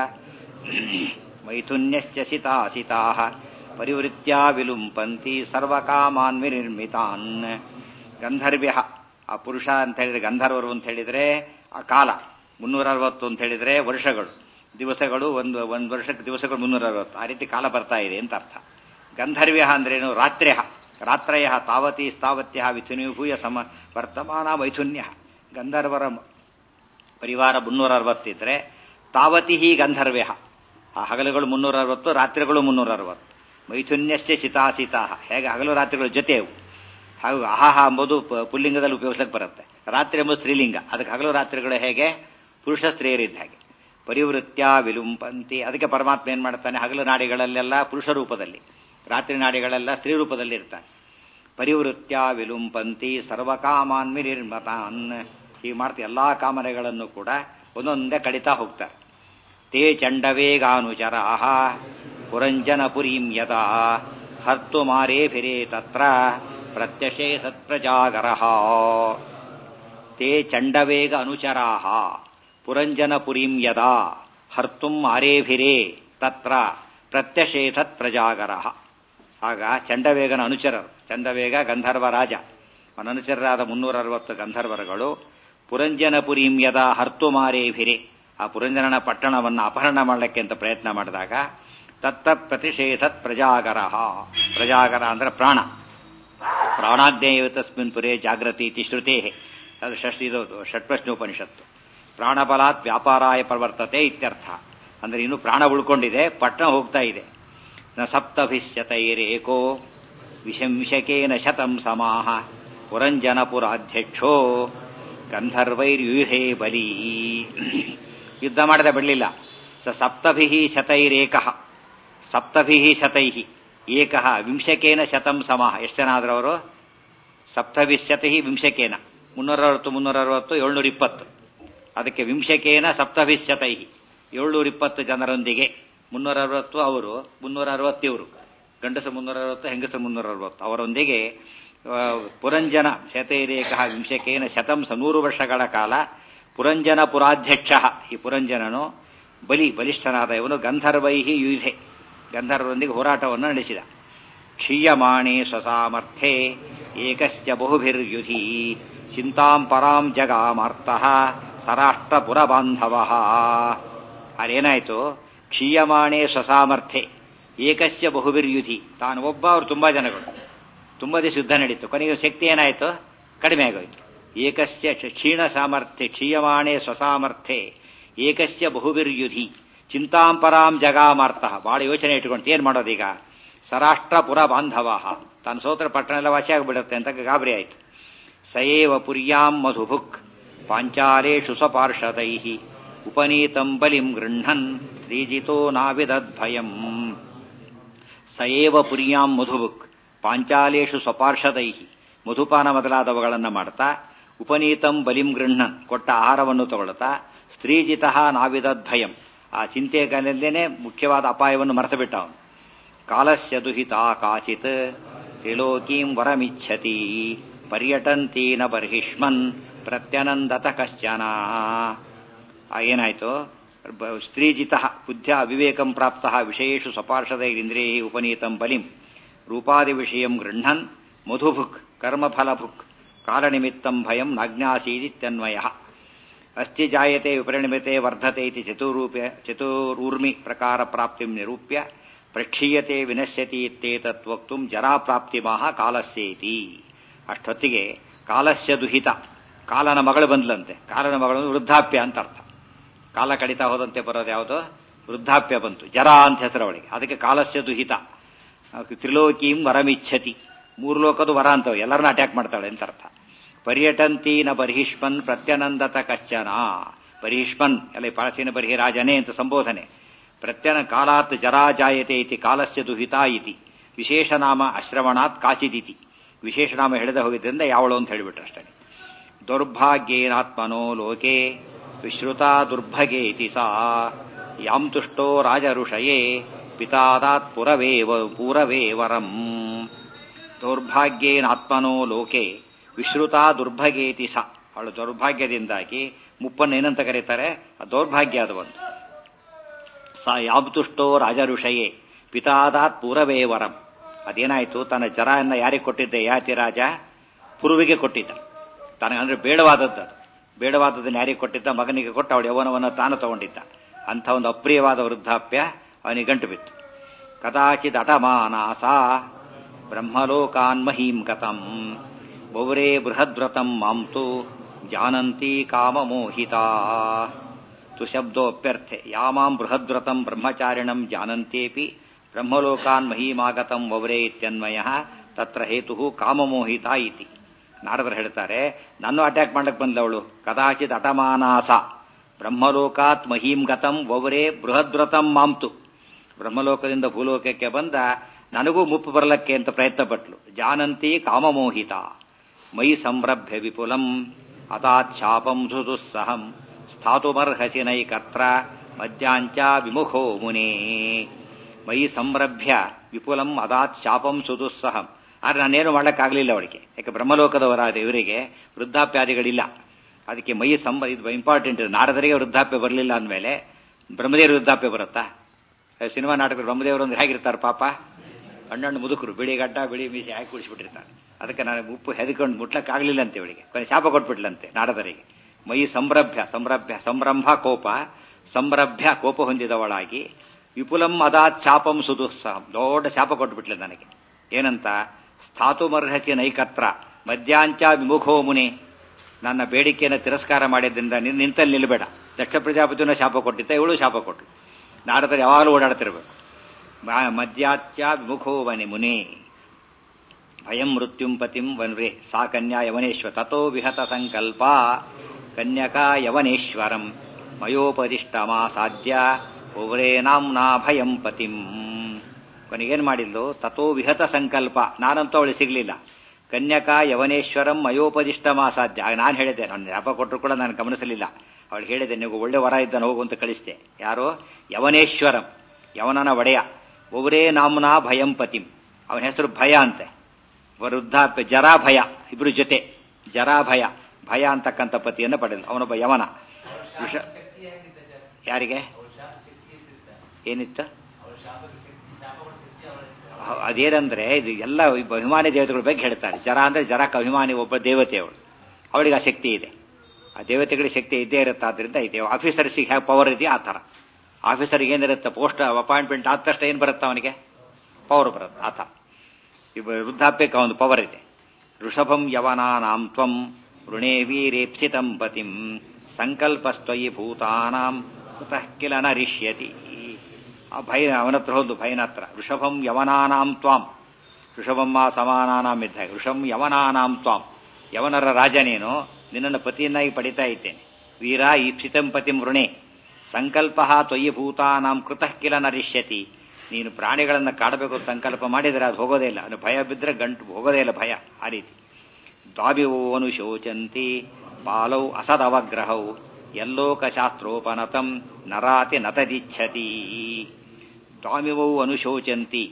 ಮೈಥುನ್ಯಶ್ಚ ಸಿತಾಸಿತಾ ಪರಿವೃತ್ಯ ವಿಲುಂಪಂತಿ ಸರ್ವಕಾಮಾನ್ ವಿನಿರ್ಮಿತಾನ್ ಗಂಧರ್ವ್ಯ ಆ ಪುರುಷ ಅಂತ ಹೇಳಿದ್ರೆ ಗಂಧರ್ವರು ಅಂತ ಹೇಳಿದ್ರೆ ಆ ಕಾಲ ಮುನ್ನೂರ ಅರವತ್ತು ಅಂತ ಹೇಳಿದ್ರೆ ವರ್ಷಗಳು ದಿವಸಗಳು ಒಂದು ಒಂದು ವರ್ಷಕ್ಕೆ ದಿವಸಗಳು ಮುನ್ನೂರ ಅರವತ್ತು ಆ ರೀತಿ ಕಾಲ ಬರ್ತಾ ಇದೆ ಅಂತ ಅರ್ಥ ಗಂಧರ್ವ್ಯ ಅಂದ್ರೇನು ರಾತ್ರ್ಯ ರಾತ್ರಯ ತಾವತಿ ಸ್ಥಾವತ್ಯ ವಿಥುನಿಭೂಯ ಸಮ ವರ್ತಮಾನ ಮೈಥುನ್ಯ ಗಂಧರ್ವರ ಪರಿವಾರ ಮುನ್ನೂರ ಅರವತ್ತಿದ್ರೆ ತಾವತಿ ಹಿ ಗಂಧರ್ವ್ಯ ಆ ಹಗಲುಗಳು ಮುನ್ನೂರ ಅರವತ್ತು ರಾತ್ರಿಗಳು ಮುನ್ನೂರ ಅರವತ್ತು ಮೈಥುನ್ಯಸ್ಯ ಸಿತಾಸಿತಾ ಹೇಗೆ ಹಗಲು ರಾತ್ರಿಗಳು ಜೊತೆಯವು ಹಾಗೂ ಆಹಾಹ ಎಂಬುದು ಪುಲ್ಲಿಂಗದಲ್ಲಿ ಉಪಯೋಗಿಸಕ್ಕೆ ಬರುತ್ತೆ ರಾತ್ರಿ ಎಂಬುದು ಸ್ತ್ರೀಲಿಂಗ ಅದಕ್ಕೆ ಹಗಲು ರಾತ್ರಿಗಳು ಹೇಗೆ ಪುರುಷ ಸ್ತ್ರೀಯರಿದ್ದ ಹಾಗೆ ಪರಿವೃತ್ಯ ವಿಲುಂಪಂತಿ ಅದಕ್ಕೆ ಪರಮಾತ್ಮ ಏನ್ ಮಾಡ್ತಾನೆ ಹಗಲು ನಾಡಿಗಳಲ್ಲೆಲ್ಲ ಪುರುಷ ರೂಪದಲ್ಲಿ ರಾತ್ರಿ ನಾಡಿಗಳೆಲ್ಲ ಸ್ತ್ರೀ ರೂಪದಲ್ಲಿ ಇರ್ತಾನೆ ಪರಿವೃತ್ಯ ವಿಲುಂಪಂತಿ ಸರ್ವಕಾಮಾನ್ ನಿರ್ಮತಾನ್ ಹೀಗೆ ಮಾಡ್ತಾ ಎಲ್ಲಾ ಕಾಮನೆಗಳನ್ನು ಕೂಡ ಒಂದೊಂದೇ ಕಡಿತಾ ಹೋಗ್ತಾರೆ ತೇ ಚಂಡವೇಗಾನುಚರಾಹ ಪುರಂಜನ ಪುರೀಂ ಯದಾ ಹರ್ತು ಮಾರೇಭಿರೇ ತತ್ರ ಪ್ರತ್ಯಶೇ ಸತ್ಪ್ರಜಾಗರಃ ತೇ ಚಂಡವೇಗ ಅನುಚರಾಹ ಪುರಂಜನ ಪುರೀಂ ಯದಾ ಹರ್ತುಂ ಆರೇಭಿರೇ ತತ್ರ ಪ್ರತ್ಯಶೇಥತ್ ಪ್ರಜಾಗರಃ ಆಗ ಚಂಡವೇಗನ ಅನುಚರರು ಚಂಡವೇಗ ಗಂಧರ್ವ ರಾಜ ಅವನ ಅನುಚರರಾದ ಮುನ್ನೂರ ಅರವತ್ತು ಗಂಧರ್ವರುಗಳು ಪುರಂಜನಪುರೀಂ ಯದಾ ಹರ್ತು ಮಾರೇಭಿರೆ ಆ ಪುರಂಜನನ ಪಟ್ಟಣವನ್ನು ಅಪಹರಣ ಮಾಡಲಿಕ್ಕೆ ಅಂತ ಪ್ರಯತ್ನ ಮಾಡಿದಾಗ ತತ್ತ ಪ್ರತಿಷೇಧತ್ ಪ್ರಜಾಗರ ಪ್ರಜಾಗರ ಅಂದ್ರೆ ಪ್ರಾಣ ಪ್ರಾಣಾಜ್ಞೇಯ ತಸ್ಮಿನ್ ಪುರೇ ಜಾಗೃತಿ ಇತಿ ಶ್ರುತೇ ಅದು ಷಷ್ಟಿ ಇದು ಷಟ್ಪ್ರಶ್ನೋಪನಿಷತ್ತು ಪ್ರಾಣಬಲಾತ್ ವ್ಯಾಪಾರಾಯ ಪ್ರವರ್ತತೆ ಇತ್ಯರ್ಥ ಅಂದ್ರೆ ಇನ್ನು ಪ್ರಾಣ ಉಳ್ಕೊಂಡಿದೆ ಪಟ್ಟಣ ಹೋಗ್ತಾ ಇದೆ ನ ಸಪ್ತಭಿಶ್ಯತೈರೇಕೋ ವಿಶಂಶಕೇನ ಶತಂ ಸಮಾಹ ಪುರಂಜನಪುರಾಧ್ಯಕ್ಷೋ ಗಂಧರ್ವೈರ್ಯುಹೇ ಬಲಿ ಯುದ್ಧ ಮಾಡದೆ ಬಿಡಲಿಲ್ಲ ಸ ಸಪ್ತಭಿ ಶತೈರೇಕ ಸಪ್ತಭಿ ಶತೈ ಏಕ ವಿಂಶಕೇನ ಶತಂ ಸಮಾಹ ಎಷ್ಟು ಜನ ಆದ್ರು ಅವರು ಸಪ್ತಭಿಶತೈ ವಿಂಶಕೇನ ಮುನ್ನೂರ ಅರವತ್ತು ಮುನ್ನೂರ ಅರವತ್ತು ಏಳ್ನೂರ ಇಪ್ಪತ್ತು ಅದಕ್ಕೆ ವಿಂಶಕೇನ ಸಪ್ತಭಿಶತೈ ಏಳ್ನೂರ ಇಪ್ಪತ್ತು ಜನರೊಂದಿಗೆ ಮುನ್ನೂರ ಅರವತ್ತು ಅವರು ಮುನ್ನೂರ ಅರವತ್ತು ಇವರು ಗಂಡಸ ಮುನ್ನೂರ ಅರವತ್ತು ಹೆಂಗಸ ಮುನ್ನೂರ ಅರವತ್ತು ಅವರೊಂದಿಗೆ ಪುರಂಜನ ಶತೈರೇಕ ವಿಂಶಕೇನ ಶತಂ ಸ ನೂರು ವರ್ಷಗಳ ಕಾಲ ಪುರಂಜನ ಪುರಾಧ್ಯಕ್ಷ ಈ ಪುರಂಜನನು ಬಲಿ ಬಲಿಷ್ಠನಾದ ಇವನು ಗಂಧರ್ವೈಹಿ ಯುಧೆ ಗಂಧರ್ವರೊಂದಿಗೆ ಹೋರಾಟವನ್ನು ನಡೆಸಿದ ಕ್ಷೀಯಮಾಣೆ ಸ್ವಸಾಮರ್ಥ್ಯೆ ಏಕಶ್ಚ ಬಹುಭಿರ್ಯುಧಿ ಚಿಂತಾಂ ಪರಾಂ ಜಗಾಮಾರ್ತಃ ಸರಾಷ್ಟ್ರಪುರ ಬಾಂಧವ ಅದೇನಾಯ್ತು ಕ್ಷೀಯಮಾಣೆ ಸ್ವಸಾಮರ್ಥ್ಯೆ ಏಕಸ್ಯ ಬಹುಭಿರ್ಯುಧಿ ತಾನು ಒಬ್ಬ ಅವ್ರು ತುಂಬಾ ಜನಗಳು ತುಂಬ ದಿವಸ ಯುದ್ಧ ನಡೀತು ಕೊನೆಗೆ ಶಕ್ತಿ ಏನಾಯ್ತು ಕಡಿಮೆ ಆಗೋಯ್ತು ಏಕಸ್ಯ ಕ್ಷೀಣ ಸಾಮರ್ಥ್ಯ ಕ್ಷೀಯಮಾಣೆ ಸ್ವಸಾಮರ್ಥ್ಯೆ ಏಕಸ್ಯ ಬಹುಭಿರ್ಯುಧಿ ಚಿಂತಾಂಪರಾಂ ಜಗಾಮಾರ್ಥ ಬಹಳ ಯೋಚನೆ ಇಟ್ಕೊಂಡು ಏನ್ ಮಾಡೋದೀಗ ಸರಾಷ್ಟ್ರಪುರ ಬಾಂಧವ ತಾನು ಸೋತ್ರ ಪಟ್ಟಣ ಎಲ್ಲ ವಾಸಿ ಆಗಿಬಿಡುತ್ತೆ ಅಂತ ಗಾಬರಿ ಆಯ್ತು ಸಯೇವ ಪುರ್ಯಾಂ ಮಧುಭುಕ್ ಪಾಂಚಾಲೇಷು ಸ್ವಪಾರ್ಷದೈ ಉಪನೀತಂ ಬಲಿಂ ಗೃಹನ್ ಸ್ತ್ರೀಜಿತೋ ನಾವಿದದ್ಭಯಂ ಸಯೇವ ಪುರ್ಯಾಂ ಮಧುಭುಕ್ ಪಾಂಚಾಲೇಷು ಸ್ವಪಾರ್ಷದೈ ಮಧುಪಾನ ಮೊದಲಾದವುಗಳನ್ನು ಮಾಡ್ತಾ ಉಪನೀತಂ ಬಲಿಂ ಗೃಹನ್ ಕೊಟ್ಟ ಆಹಾರವನ್ನು ತಗೊಳ್ತಾ ಸ್ತ್ರೀಜಿತ ನಾವಿದದ್ಭಯಂ ಆ ಚಿಂತೆಯಲ್ಲೇನೆ ಮುಖ್ಯವಾದ ಅಪಾಯವನ್ನು ಮರೆತುಬಿಟ್ಟ ಅವನು ಕಾಲಸ್ಯ ದುಹಿತ ಕಾಚಿತ್ ತ್ರಿಲೋಕೀಂ ವರಮಿಚ್ಛತಿ ಪರ್ಯಟಂತೀನ ಬರ್ಹಿಷ್ಮನ್ ಪ್ರತ್ಯನಂದತ ಕಶ್ಚನ ಏನಾಯ್ತು ಸ್ತ್ರೀಜಿತ ಬುದ್ಧ ಅವಿವೇಕಂ ಪ್ರಾಪ್ತ ವಿಷಯೇಷು ಸ್ವಪಾರ್ಷದೈರಿಂದ್ರಿಯೈ ಉಪನೀತಂ ಬಲಿಂ ರೂಪಾದಿ ವಿಷಯಂ ಗೃಹನ್ ಮಧುಭುಕ್ ಕರ್ಮಫಲಭುಕ್ ಕಾಲನಿಮಿತ್ತಂ ಭಯಂ ನಾಜ್ಞಾಸೀದಿತ್ಯನ್ವಯ ಅಸ್ತಿ ಜಾಯತೆ ವಿಪರಿಣಿಮಿತೆ ವರ್ಧತೆ ಇತಿ ಚತುರೂಪ್ಯ ಚತುರೂರ್ಮಿ ಪ್ರಕಾರ ಪ್ರಾಪ್ತಿಂ ನಿರೂಪ್ಯ ಪ್ರಕ್ಷೀಯತೆ ವಿನಶ್ಯತಿ ಇತ್ತೇತತ್ವಕ್ತು ಜರಾಪ್ರಾಪ್ತಿಮಾಹ ಕಾಲಸ್ಯೇತಿ ಅಷ್ಟೊತ್ತಿಗೆ ಕಾಲಸ್ಯ ದುಹಿತ ಕಾಲನ ಮಗಳು ಬಂದ್ಲಂತೆ ಕಾಲನ ಮಗಳು ವೃದ್ಧಾಪ್ಯ ಅಂತ ಅರ್ಥ ಕಾಲ ಕಡಿತಾ ಹೋದಂತೆ ಬರೋದು ಯಾವುದು ವೃದ್ಧಾಪ್ಯ ಬಂತು ಜರ ಅಂತ ಹೆಸರು ಅವಳಿಗೆ ಅದಕ್ಕೆ ಕಾಲಸ್ಯ ದುಹಿತ ತ್ರಿಲೋಕೀಂ ವರಮಿಚ್ಛತಿ ಮೂರು ಲೋಕದ ವರ ಅಂತವ್ ಎಲ್ಲರನ್ನ ಅಟ್ಯಾಕ್ ಮಾಡ್ತಾಳೆ ಅಂತ ಅರ್ಥ ಪರ್ಯಟಂತಿ ನ ಬರ್ಹಿಷ್ಮನ್ ಪ್ರತ್ಯನಂದತ ಕಶ್ಚನ ಬರ್ಹಿಷ್ಮನ್ ಎಲ್ಲ ಪಾಳಸಿನ ಬರ್ಹಿರಾಜನೇ ಅಂತ ಸಂಬೋಧನೆ ಪ್ರತ್ಯನ ಕಾಲಾತ್ ಜರಾ ಜಾಯತೆ ಇತಿ ಕಾಲಸ್ಯ ದುಹಿತ ಇತಿ ವಿಶೇಷನಾಮ ಅಶ್ರವಣಾತ್ ಕಾಚಿದಿತಿ ವಿಶೇಷನಾಮ ಹಿಡಿದ ಹೋಗಿದ್ದರಿಂದ ಯಾವಳು ಅಂತ ಹೇಳಿಬಿಟ್ರು ಅಷ್ಟೇ ದೌರ್ಭಾಗ್ಯೇನಾತ್ಮನೋ ಲೋಕೆ ವಿಶ್ರುತ ದುರ್ಭಗೆ ಇತಿ ಸಾ ಯಾಂ ತುಷ್ಟೋ ರಾಜಋಷಯೇ ಪಿತಾದಾತ್ ಪುರವೇ ಪೂರವೇ ವರಂ ದೌರ್ಭಾಗ್ಯೇನಾತ್ಮನೋ ಲೋಕೆ ವಿಶ್ರುತ ದುರ್ಭಗೇತಿ ಸ ಅವಳು ದೌರ್ಭಾಗ್ಯದಿಂದಾಗಿ ಮುಪ್ಪನ್ನು ಏನಂತ ಕರೀತಾರೆ ದೌರ್ಭಾಗ್ಯ ಅದು ಒಂದು ಸ ಯಾಬ್ತುಷ್ಟೋ ರಾಜಋಷಯೇ ಪಿತಾದಾತ್ ಪೂರವೇ ವರಂ ಅದೇನಾಯ್ತು ತನ್ನ ಜರನ್ನ ಯಾರಿಗೆ ಕೊಟ್ಟಿದ್ದೆ ಯಾತಿ ರಾಜ ಪುರುವಿಗೆ ಕೊಟ್ಟಿದ್ದ ತನಗೆ ಅಂದ್ರೆ ಬೇಡವಾದದ್ದು ಅದು ಬೇಡವಾದದನ್ನು ಯಾರಿಗೆ ಕೊಟ್ಟಿದ್ದ ಮಗನಿಗೆ ಕೊಟ್ಟು ಅವಳು ಯವನವನ್ನು ತಾನು ತಗೊಂಡಿದ್ದ ಅಂಥ ಒಂದು ಅಪ್ರಿಯವಾದ ವೃದ್ಧಾಪ್ಯ ಅವನಿಗೆ ಗಂಟು ಬಿತ್ತು ಕದಾಚಿತ್ ಅಟಮಾನಾಸ ಬ್ರಹ್ಮಲೋಕಾನ್ ಮಹೀಂ ಕಥಂ ಬೌರೇ ಬೃಹದ್ವ್ರತಂ ಮಾಂತು ಜಾನಂತಿ ಕಾಮಮೋಹಿತಾ ತು ಶಬ್ದೋಪ್ಯರ್ಥೆ ಯಾಮಾಂ ಬೃಹದ್ವ್ರತಂ ಬ್ರಹ್ಮಚಾರಿಣಂ ಜಾನಂತೇಪಿ ಬ್ರಹ್ಮಲೋಕಾನ್ ಮಹೀಮಾಗತಂ ವೌರೇ ಇತ್ಯನ್ವಯ ತತ್ರ ಹೇತು ಕಾಮಮೋಹಿತ ಇತಿ ನಾರದರು ಹೇಳ್ತಾರೆ ನನ್ನ ಅಟ್ಯಾಕ್ ಮಾಡಕ್ ಬಂದವಳು ಕದಾಚಿತ್ ಅಟಮಾನಾಸ ಬ್ರಹ್ಮಲೋಕಾತ್ ಮಹೀಂ ಗತಂ ವೌರೇ ಬೃಹದ್ವ್ರತಂ ಮಾಂತು ಬ್ರಹ್ಮಲೋಕದಿಂದ ಭೂಲೋಕಕ್ಕೆ ಬಂದ ನನಗೂ ಮುಪ್ಪು ಬರಲಕ್ಕೆ ಅಂತ ಪ್ರಯತ್ನ ಪಟ್ಲು ಜಾನಂತಿ ಕಾಮಮೋಹಿತ ಮೈ ಸಂರಭ್ಯ ವಿಪುಲಂ ಅತಾತ್ ಶಾಪಂ ಧುದುಸ್ಸಹಂ ಸ್ಥಾತುಮರ್ಹಸಿ ನೈಕತ್ರ ಮಧ್ಯಾಂಚ ವಿಮುಖೋ ಮುನೇ ಮೈ ಸಂರಭ್ಯ ವಿಪುಲಂ ಅದಾತ್ ಶಾಪಂ ಸುದುಸ್ಸಹಂ ಆದ್ರೆ ನಾನೇನು ಮಾಡೋಕ್ಕಾಗಲಿಲ್ಲ ಅವಳಿಗೆ ಯಾಕೆ ಬ್ರಹ್ಮಲೋಕದವರಾದ ಇವರಿಗೆ ವೃದ್ಧಾಪ್ಯಾದಿಗಳಿಲ್ಲ ಅದಕ್ಕೆ ಮೈ ಸಂಬ ಇದು ಇಂಪಾರ್ಟೆಂಟ್ ನಾರದರಿಗೆ ವೃದ್ಧಾಪ್ಯ ಬರಲಿಲ್ಲ ಅಂದಮೇಲೆ ಬ್ರಹ್ಮದೇವ್ರ ವೃದ್ಧಾಪ್ಯ ಬರುತ್ತಾ ಸಿನಿಮಾ ನಾಟಕದ ಬ್ರಹ್ಮದೇವರು ಅಂದ್ರೆ ಹೇಗಿರ್ತಾರೆ ಪಾಪ ಹಣ್ಣಣ್ಣು ಮುದುಕರು ಬಿಳಿ ಗಡ್ಡ ಬಿಳಿ ಮೀಸೆ ಹಾಕಿ ಕುಡಿಸ್ಬಿಟ್ಟಿರ್ತಾರೆ ಅದಕ್ಕೆ ನಾನು ಉಪ್ಪು ಹೆದಕೊಂಡು ಮುಟ್ಲಕ್ಕಾಗಲಿಲ್ಲ ಅಂತ ಇವಳಿಗೆ ಕೊನೆ ಶಾಪ ಕೊಟ್ಬಿಟ್ಲಂತೆ ನಾಡದರಿಗೆ ಮೈ ಸಂರಭ್ಯ ಸಂರಭ್ಯ ಸಂರಂಭ ಕೋಪ ಸಂರಭ್ಯ ಕೋಪ ಹೊಂದಿದವಳಾಗಿ ವಿಪುಲಂ ಅದಾತ್ ಶಾಪಂ ಸುದುಸ್ಸಹ ದೊಡ್ಡ ಶಾಪ ಕೊಟ್ಬಿಟ್ಲೆ ನನಗೆ ಏನಂತ ಸ್ಥಾತುಮರ್ಹಸಿ ನೈಕತ್ರ ಮಧ್ಯಾಂಚ ವಿಮುಖೋ ಮುನೆ ನನ್ನ ಬೇಡಿಕೆಯನ್ನು ತಿರಸ್ಕಾರ ಮಾಡಿದ್ರಿಂದ ನೀನು ನಿಂತಲ್ಲಿ ನಿಲ್ಲಬೇಡ ದಕ್ಷ ಪ್ರಜಾಪತಿನ ಶಾಪ ಕೊಟ್ಟಿದ್ದ ಇವಳು ಶಾಪ ಕೊಟ್ಟಳು ನಾರದರು ಯಾವಾಗಲೂ ಓಡಾಡ್ತಿರ್ಬೇಕು ಮಧ್ಯಾಚ್ಯ ವಿಮುಖೋ ವನೆ ಮುನೆ ಭಯಂ ಮೃತ್ಯುಂ ಪತಿಂ ವನ್ರೆ ಸಾ ಕನ್ಯಾ ಯವನೇಶ್ವ ತಥೋ ವಿಹತ ಸಂಕಲ್ಪ ಕನ್ಯಕಾ ಯವನೇಶ್ವರಂ ಮಯೋಪದಿಷ್ಟಮಾಸಾಧ್ಯ ಒವರೇ ನಾಂನಾ ಭಯಂ ಪತಿಂ ಕೊನೆಗೇನು ಮಾಡಿದ್ಲು ತಥೋ ವಿಹತ ಸಂಕಲ್ಪ ನಾನಂತೂ ಅವಳು ಸಿಗಲಿಲ್ಲ ಕನ್ಯಕಾ ಯವನೇಶ್ವರಂ ಮಯೋಪದಿಷ್ಟಮಾಸಾಧ್ಯ ಆಗ ನಾನು ಹೇಳಿದೆ ನನ್ನ ಜ್ಞಾಪ ಕೊಟ್ಟರು ಕೂಡ ನಾನು ಗಮನಿಸಲಿಲ್ಲ ಅವಳು ಹೇಳಿದೆ ನೀವು ಒಳ್ಳೆ ವರ ಇದ್ದಾನೆ ಹೋಗು ಅಂತ ಕಳಿಸ್ದೆ ಯಾರೋ ಯವನೇಶ್ವರಂ ಯವನನ ಒಡೆಯ ಒವರೇ ನಾಮ್ನಾ ಭಯಂ ಪತಿಂ ಅವನ ಹೆಸರು ಭಯ ಅಂತೆ ವೃದ್ಧಾಪ್ಯ ಜರಾ ಭಯ ಇಬ್ರು ಜೊತೆ ಜರಾ ಭಯ ಭಯ ಅಂತಕ್ಕಂಥ ಪತಿಯನ್ನು ಪಡೆದ ಅವನೊಬ್ಬ ಯವನ ವೃಷ ಯಾರಿಗೆ ಏನಿತ್ತು ಹ- ಅದೇನಂದ್ರೆ ಇದು ಎಲ್ಲ ಈ ಅಭಿಮಾನಿ ದೇವತೆಗಳ ಬಗ್ಗೆ ಹೇಳ್ತಾರೆ ಜರ ಅಂದ್ರೆ ಜರಕ್ಕೆ ಅಭಿಮಾನಿ ಒಬ್ಬ ದೇವತೆ ಅವಳು ಅವಳಿಗೆ ಆ ಶಕ್ತಿ ಇದೆ ಆ ದೇವತೆಗಳಿಗೆ ಶಕ್ತಿ ಇದ್ದೇ ಇರುತ್ತೆ ಆದ್ರಿಂದ ಇದೆ ಆಫೀಸರ್ಸಿಗೆ ಹೇಗೆ ಪವರ್ ಇದೆಯಾ ಆ ಥರ ಆಫೀಸರ್ಗೆ ಏನಿರುತ್ತೆ ಪೋಸ್ಟ್ ಅಪಾಯಿಂಟ್ಮೆಂಟ್ ಆದ ತಕ್ಷಣ ಏನು ಬರುತ್ತೆ ಅವನಿಗೆ ಪವರ್ ಬರುತ್ತೆ ಆತ ಇವ ವೃದ್ಧಾಪ್ಯಕ್ಕೆ ಒಂದು ಪವರ್ ಇದೆ ಋಷಭಂ ಯವನಾನಾಂ ತ್ವಂ ಋಣೇ ವೀರೇಪ್ಸಿತಂ ಪತಿಂ ಸಂಕಲ್ಪಸ್ತ್ವಯಿ ಭೂತಾನಾಂ ಕುತಃ ಕಿಲ ನರಿಷ್ಯತಿ ಆ ಭಯ ಅವನ ಹತ್ರ ಹೋದ್ದು ಭಯನ ಹತ್ರ ಋಷಭಂ ಯವನಾನಾಂ ತ್ವಾಂ ಋಷಭಮ್ಮ ಸಮಾನಾನಾಂ ಇದ್ದಾಗ ಋಷಭಂ ಯವನಾನಾಂ ತ್ವಾಂ ಯವನರ ರಾಜ ನೀನು ನಿನ್ನನ್ನು ಪತಿಯನ್ನಾಗಿ ಪಡಿತಾ ಇದ್ದೇನೆ ವೀರ ಈಪ್ಸಿತಂ ಪತಿಂ ವೃಣೆ ಸಂಕಲ್ಪ ತ್ವಯಿ ಭೂತಾನಾಂ ಕೃತಃ ಕಿಲ ನರಿಷ್ಯತಿ ನೀನು ಪ್ರಾಣಿಗಳನ್ನು ಕಾಡಬೇಕು ಅಂತ ಸಂಕಲ್ಪ ಮಾಡಿದರೆ ಅದು ಹೋಗೋದೇ ಇಲ್ಲ ಅದು ಭಯ ಬಿದ್ದರೆ ಗಂಟು ಹೋಗೋದೇ ಇಲ್ಲ ಭಯ ಆ ರೀತಿ ದ್ವಾವಿವೋ ಅನುಶೋಚಂತಿ ಬಾಲೌ ಅಸದವಗ್ರಹೌ ಯಲ್ಲೋಕಶಾಸ್ತ್ರೋಪನತಂ ನರಾತಿ ನತದಿಚ್ಛತಿ ದ್ವಾಮಿವೌ ಅನುಶೋಚಂತಿ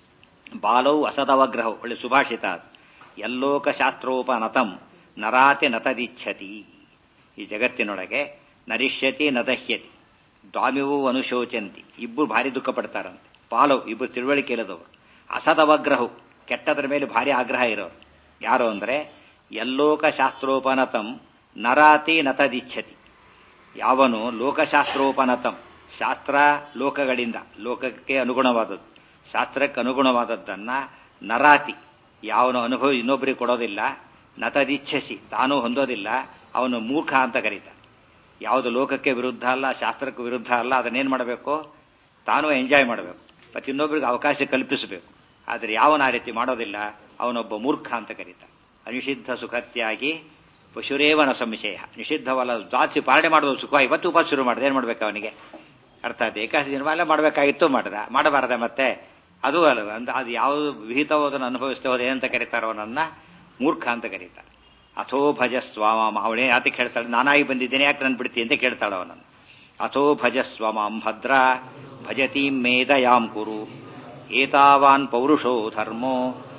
ಬಾಲೌ ಅಸದವಗ್ರಹೌ ಒಳ್ಳೆ ಸುಭಾಷಿತ ಅದು. ಯಲ್ಲೋಕಶಾಸ್ತ್ರೋಪನತಂ ನರಾತಿ ನತದಿಚ್ಛತಿ ಈ ಜಗತ್ತಿನೊಳಗೆ ನರಿಷ್ಯತಿ ನದಹ್ಯತಿ ದ್ವಾಮಿವು ಅನುಶೋಚಂತಿ ಇಬ್ಬರು ಭಾರಿ ದುಃಖ ಪಡ್ತಾರಂತೆ ಪಾಲವ್ ಇಬ್ಬರು ತಿಳುವಳಿಕೆ ಇಲ್ಲದವರು ಅಸದವಗ್ರಹವು ಕೆಟ್ಟದ್ರ ಮೇಲೆ ಭಾರಿ ಆಗ್ರಹ ಇರೋರು ಯಾರು ಅಂದ್ರೆ ಯಲ್ಲೋಕಶಾಸ್ತ್ರೋಪನತಂ ನರಾತಿ ನತದಿಚ್ಛತಿ ಯಾವನು ಲೋಕಶಾಸ್ತ್ರೋಪನತಂ ಶಾಸ್ತ್ರ ಲೋಕಗಳಿಂದ ಲೋಕಕ್ಕೆ ಅನುಗುಣವಾದದ್ದು ಶಾಸ್ತ್ರಕ್ಕೆ ಅನುಗುಣವಾದದ್ದನ್ನ ನರಾತಿ ಯಾವನು ಅನುಭವ ಇನ್ನೊಬ್ಬರಿಗೆ ಕೊಡೋದಿಲ್ಲ ನತದಿಚ್ಛಸಿ ತಾನೂ ಹೊಂದೋದಿಲ್ಲ ಅವನು ಮೂರ್ಖ ಅಂತ ಕರೀತಾನೆ ಯಾವುದು ಲೋಕಕ್ಕೆ ವಿರುದ್ಧ ಅಲ್ಲ ಶಾಸ್ತ್ರಕ್ಕೆ ವಿರುದ್ಧ ಅಲ್ಲ ಅದನ್ನೇನು ಮಾಡಬೇಕು ತಾನೂ ಎಂಜಾಯ್ ಮಾಡಬೇಕು ಮತ್ತು ಇನ್ನೊಬ್ಬರಿಗೆ ಅವಕಾಶ ಕಲ್ಪಿಸಬೇಕು ಆದರೆ ಯಾವನ ಆ ರೀತಿ ಮಾಡೋದಿಲ್ಲ ಅವನೊಬ್ಬ ಮೂರ್ಖ ಅಂತ ಕರೀತಾನೆ ಅನಿಷಿದ್ಧ ಸುಖತ್ಯಾಗಿ ಪಶುರೇವನ ಸಂಶಯ ನಿಷಿದ್ಧವಲ್ಲ ದ್ವಾಸಿ ಪಾಲನೆ ಮಾಡೋದು ಸುಖ ಇವತ್ತು ಉಪವಾಸ ಶುರು ಮಾಡಿದೆ ಏನು ಮಾಡ್ಬೇಕು ಅವನಿಗೆ ಅರ್ಥಾತ್ ಏಕಾದಶಿ ದಿನವೆಲ್ಲ ಮಾಡಬೇಕಾಗಿತ್ತು ಮಾಡಿದ ಮಾಡಬಾರದೆ ಮತ್ತೆ ಅದು ಅಲ್ಲ ಅಂದ್ರೆ ಅದು ಯಾವುದು ವಿಹಿತವಾದನ್ನು ಅನುಭವಿಸ್ತೇ ಹೋದ ಏನಂತ ಕರೀತಾರೋ ಅವನನ್ನ ಮೂರ್ಖ ಅಂತ ಕರೀತಾರೆ ಅಥೋ ಭಜ ಸ್ವಾಮ ಅವಳೇ ಯಾತಕ್ಕೆ ಹೇಳ್ತಾಳೆ ನಾನಾಗಿ ಬಂದಿದ್ದೇನೆ ಯಾಕೆ ನನ್ ಬಿಡ್ತಿ ಅಂತ ಕೇಳ್ತಾಳೆ ಅವನನ್ನು ಅಥೋ ಭಜ ಸ್ವಮಾಂ ಭದ್ರ ಭಜತೀಂ ಮೇದಯಾಂ ಕುರು ಏತಾವಾನ್ ಪೌರುಷೋ ಧರ್ಮೋ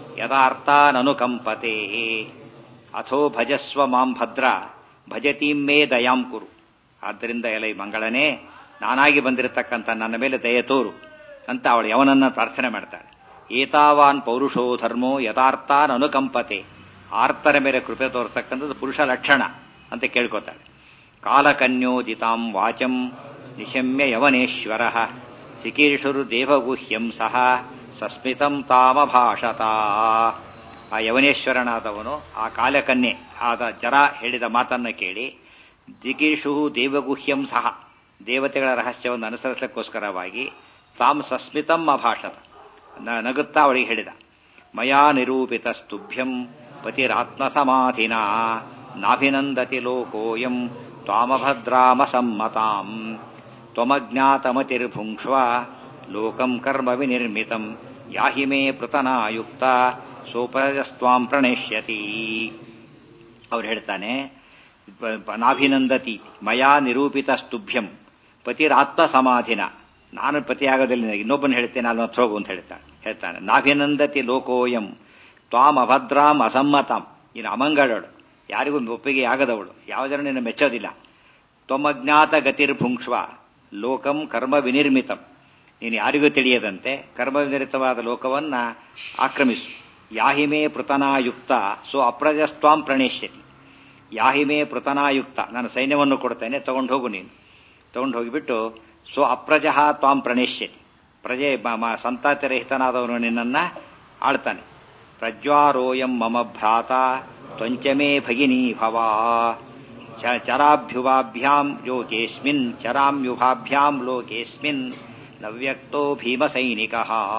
ಯಥಾರ್ಥಾನನುಕಂಪತೆ ಅಥೋ ಭಜಸ್ವ ಮಾಂ ಭದ್ರ ಭಜತೀಂ ಮೇ ದಯಾಂ ಕುರು ಆದ್ದರಿಂದ ಎಲೈ ಮಂಗಳನೇ ನಾನಾಗಿ ಬಂದಿರತಕ್ಕಂಥ ನನ್ನ ಮೇಲೆ ದಯ ತೋರು ಅಂತ ಅವಳು ಯವನನ್ನ ಪ್ರಾರ್ಥನೆ ಮಾಡ್ತಾಳೆ ಏತಾವಾನ್ ಪೌರುಷೋ ಧರ್ಮೋ ಯಥಾರ್ಥಾನ್ ಅನುಕಂಪತೆ ಆರ್ತರ ಮೇಲೆ ಕೃಪೆ ತೋರ್ತಕ್ಕಂಥದ್ದು ಪುರುಷ ಲಕ್ಷಣ ಅಂತ ಕೇಳ್ಕೊತಾಳೆ ಕಾಲಕನ್ಯೋದಿತಾಂ ವಾಚಂ ನಿಶಮ್ಯ ಯವನೇಶ್ವರ ಚಿಕೀರ್ಷುರು ದೇವಗುಹ್ಯಂ ಸಹ ಸಸ್ಮಿತಂ ತಾಮಭಾಷತ ಆ ಯವನೇಶ್ವರನಾದವನು ಆ ಕಾಲಕನ್ಯೆ ಆದ ಜರ ಹೇಳಿದ ಮಾತನ್ನ ಕೇಳಿ ಜಿಗೀಷು ದೇವಗುಹ್ಯಂ ಸಹ ದೇವತೆಗಳ ರಹಸ್ಯವನ್ನು ಅನುಸರಿಸಲಿಕ್ಕೋಸ್ಕರವಾಗಿ ತಾಮ್ ಸಸ್ಮಿತಂ ಅಭಾಷತ ನ- ನಗುತ್ತಾ ಅವಳಿಗೆ ಹೇಳಿದ ಮಯಾ ನಿರೂಪಿತ ಸ್ತುಭ್ಯಂ ಪತಿರಾತ್ಮ ಸಮಾಧಿನ ನಾಭಿನಂದತಿ ಲೋಕೋಯಂ ತ್ವಾಮಭದ್ರಾಮ ಸಮ್ಮತಾಂ ತ್ವಮಜ್ಞಾತಮತಿರ್ಭುಂಕ್ಷ್ವ ಲೋಕಂ ಕರ್ಮ ವಿನಿರ್ಮಿತಂ ಯಾಹಿ ಮೇ ಪೃತನಾಯುಕ್ತ ಸೋಪರಜಸ್ತ್ವಾಂ ಪ್ರಣಶ್ಯತಿ ಅವ್ರು ಹೇಳ್ತಾನೆ ಪ- ಪ- ನಾಭಿನಂದತಿ ಮಯಾ ನಿರೂಪಿತ ಸ್ತುಭ್ಯಂ ಪತಿರಾತ್ಮ ಸಮಾಧಿನ ನಾನು ಪತಿಯಾಗೋದಿಲ್ಲ ಇನ್ನೊಬ್ಬನ ಹೇಳ್ತೇನೆ ಅಲ್ಲಿ ಹತ್ರ ಹೋಗು ಅಂತ ಹೇಳ್ತಾನೆ ಹೇಳ್ತಾನೆ ನಾಭಿನಂದತಿ ಲೋಕೋಯಂ ತ್ವಾಂ ಅಭದ್ರಾಂ ಅಸಮ್ಮತಾಂ ಇನ್ನು ಅಮಂಗಳವಳು ಯಾರಿಗೂ ಒಪ್ಪಿಗೆ ಆಗದವಳು ಯಾವುದನ್ನು ನಿನ್ನ ಮೆಚ್ಚೋದಿಲ್ಲ ತ್ವಮಜ್ಞಾತ ಗತಿರ್ಭುಂಕ್ಷ್ವ ಲೋಕಂ ಕರ್ಮ ವಿನಿರ್ಮಿತಂ ನೀನು ಯಾರಿಗೂ ತಿಳಿಯದಂತೆ ಕರ್ಮ ವಿನಿರಿತವಾದ ಲೋಕವನ್ನ ಆಕ್ರಮಿಸು ಯಾಹಿಮೇ ಪೃತನಾಯುಕ್ತ ಸೊ ಅಪ್ರಜಸ್ತ್ವಾಂ ಪ್ರಣೇಶ್ಯತಿ ಯಾಹಿಮೇ ಪೃತನಾಯುಕ್ತ ನಾನು ಸೈನ್ಯವನ್ನು ಕೊಡ್ತೇನೆ ತಗೊಂಡು ಹೋಗು ನೀನು ತಗೊಂಡು ಹೋಗಿಬಿಟ್ಟು ಸೊ ಅಪ್ರಜಃ ತ್ವಾಂ ಪ್ರಣೇಶ್ಯತಿ ಪ್ರಜೆ ಮ- ಮ- ಸಂತಾತಿರಹಿತನಾದವನು ನಿನ್ನನ್ನ ಆಳ್ತಾನೆ ಪ್ರಜ್ವಾರೋಯಂ ಮಮ ಭ್ರಾತ ತ್ವಂಚಮೇ ಭಗಿನಿ ಭವ ಚ- ಚರಾಭ್ಯುವಾಭ್ಯಾಂ ಲೋಕೇಸ್ಮಿನ್ ಚರಾಮ್ಯುಭಾಭ್ಯಾಂ ಲೋಕೇಸ್ಮಿನ್ ನವ್ಯಕ್ತೋ ಭೀಮಸೈನಿಕ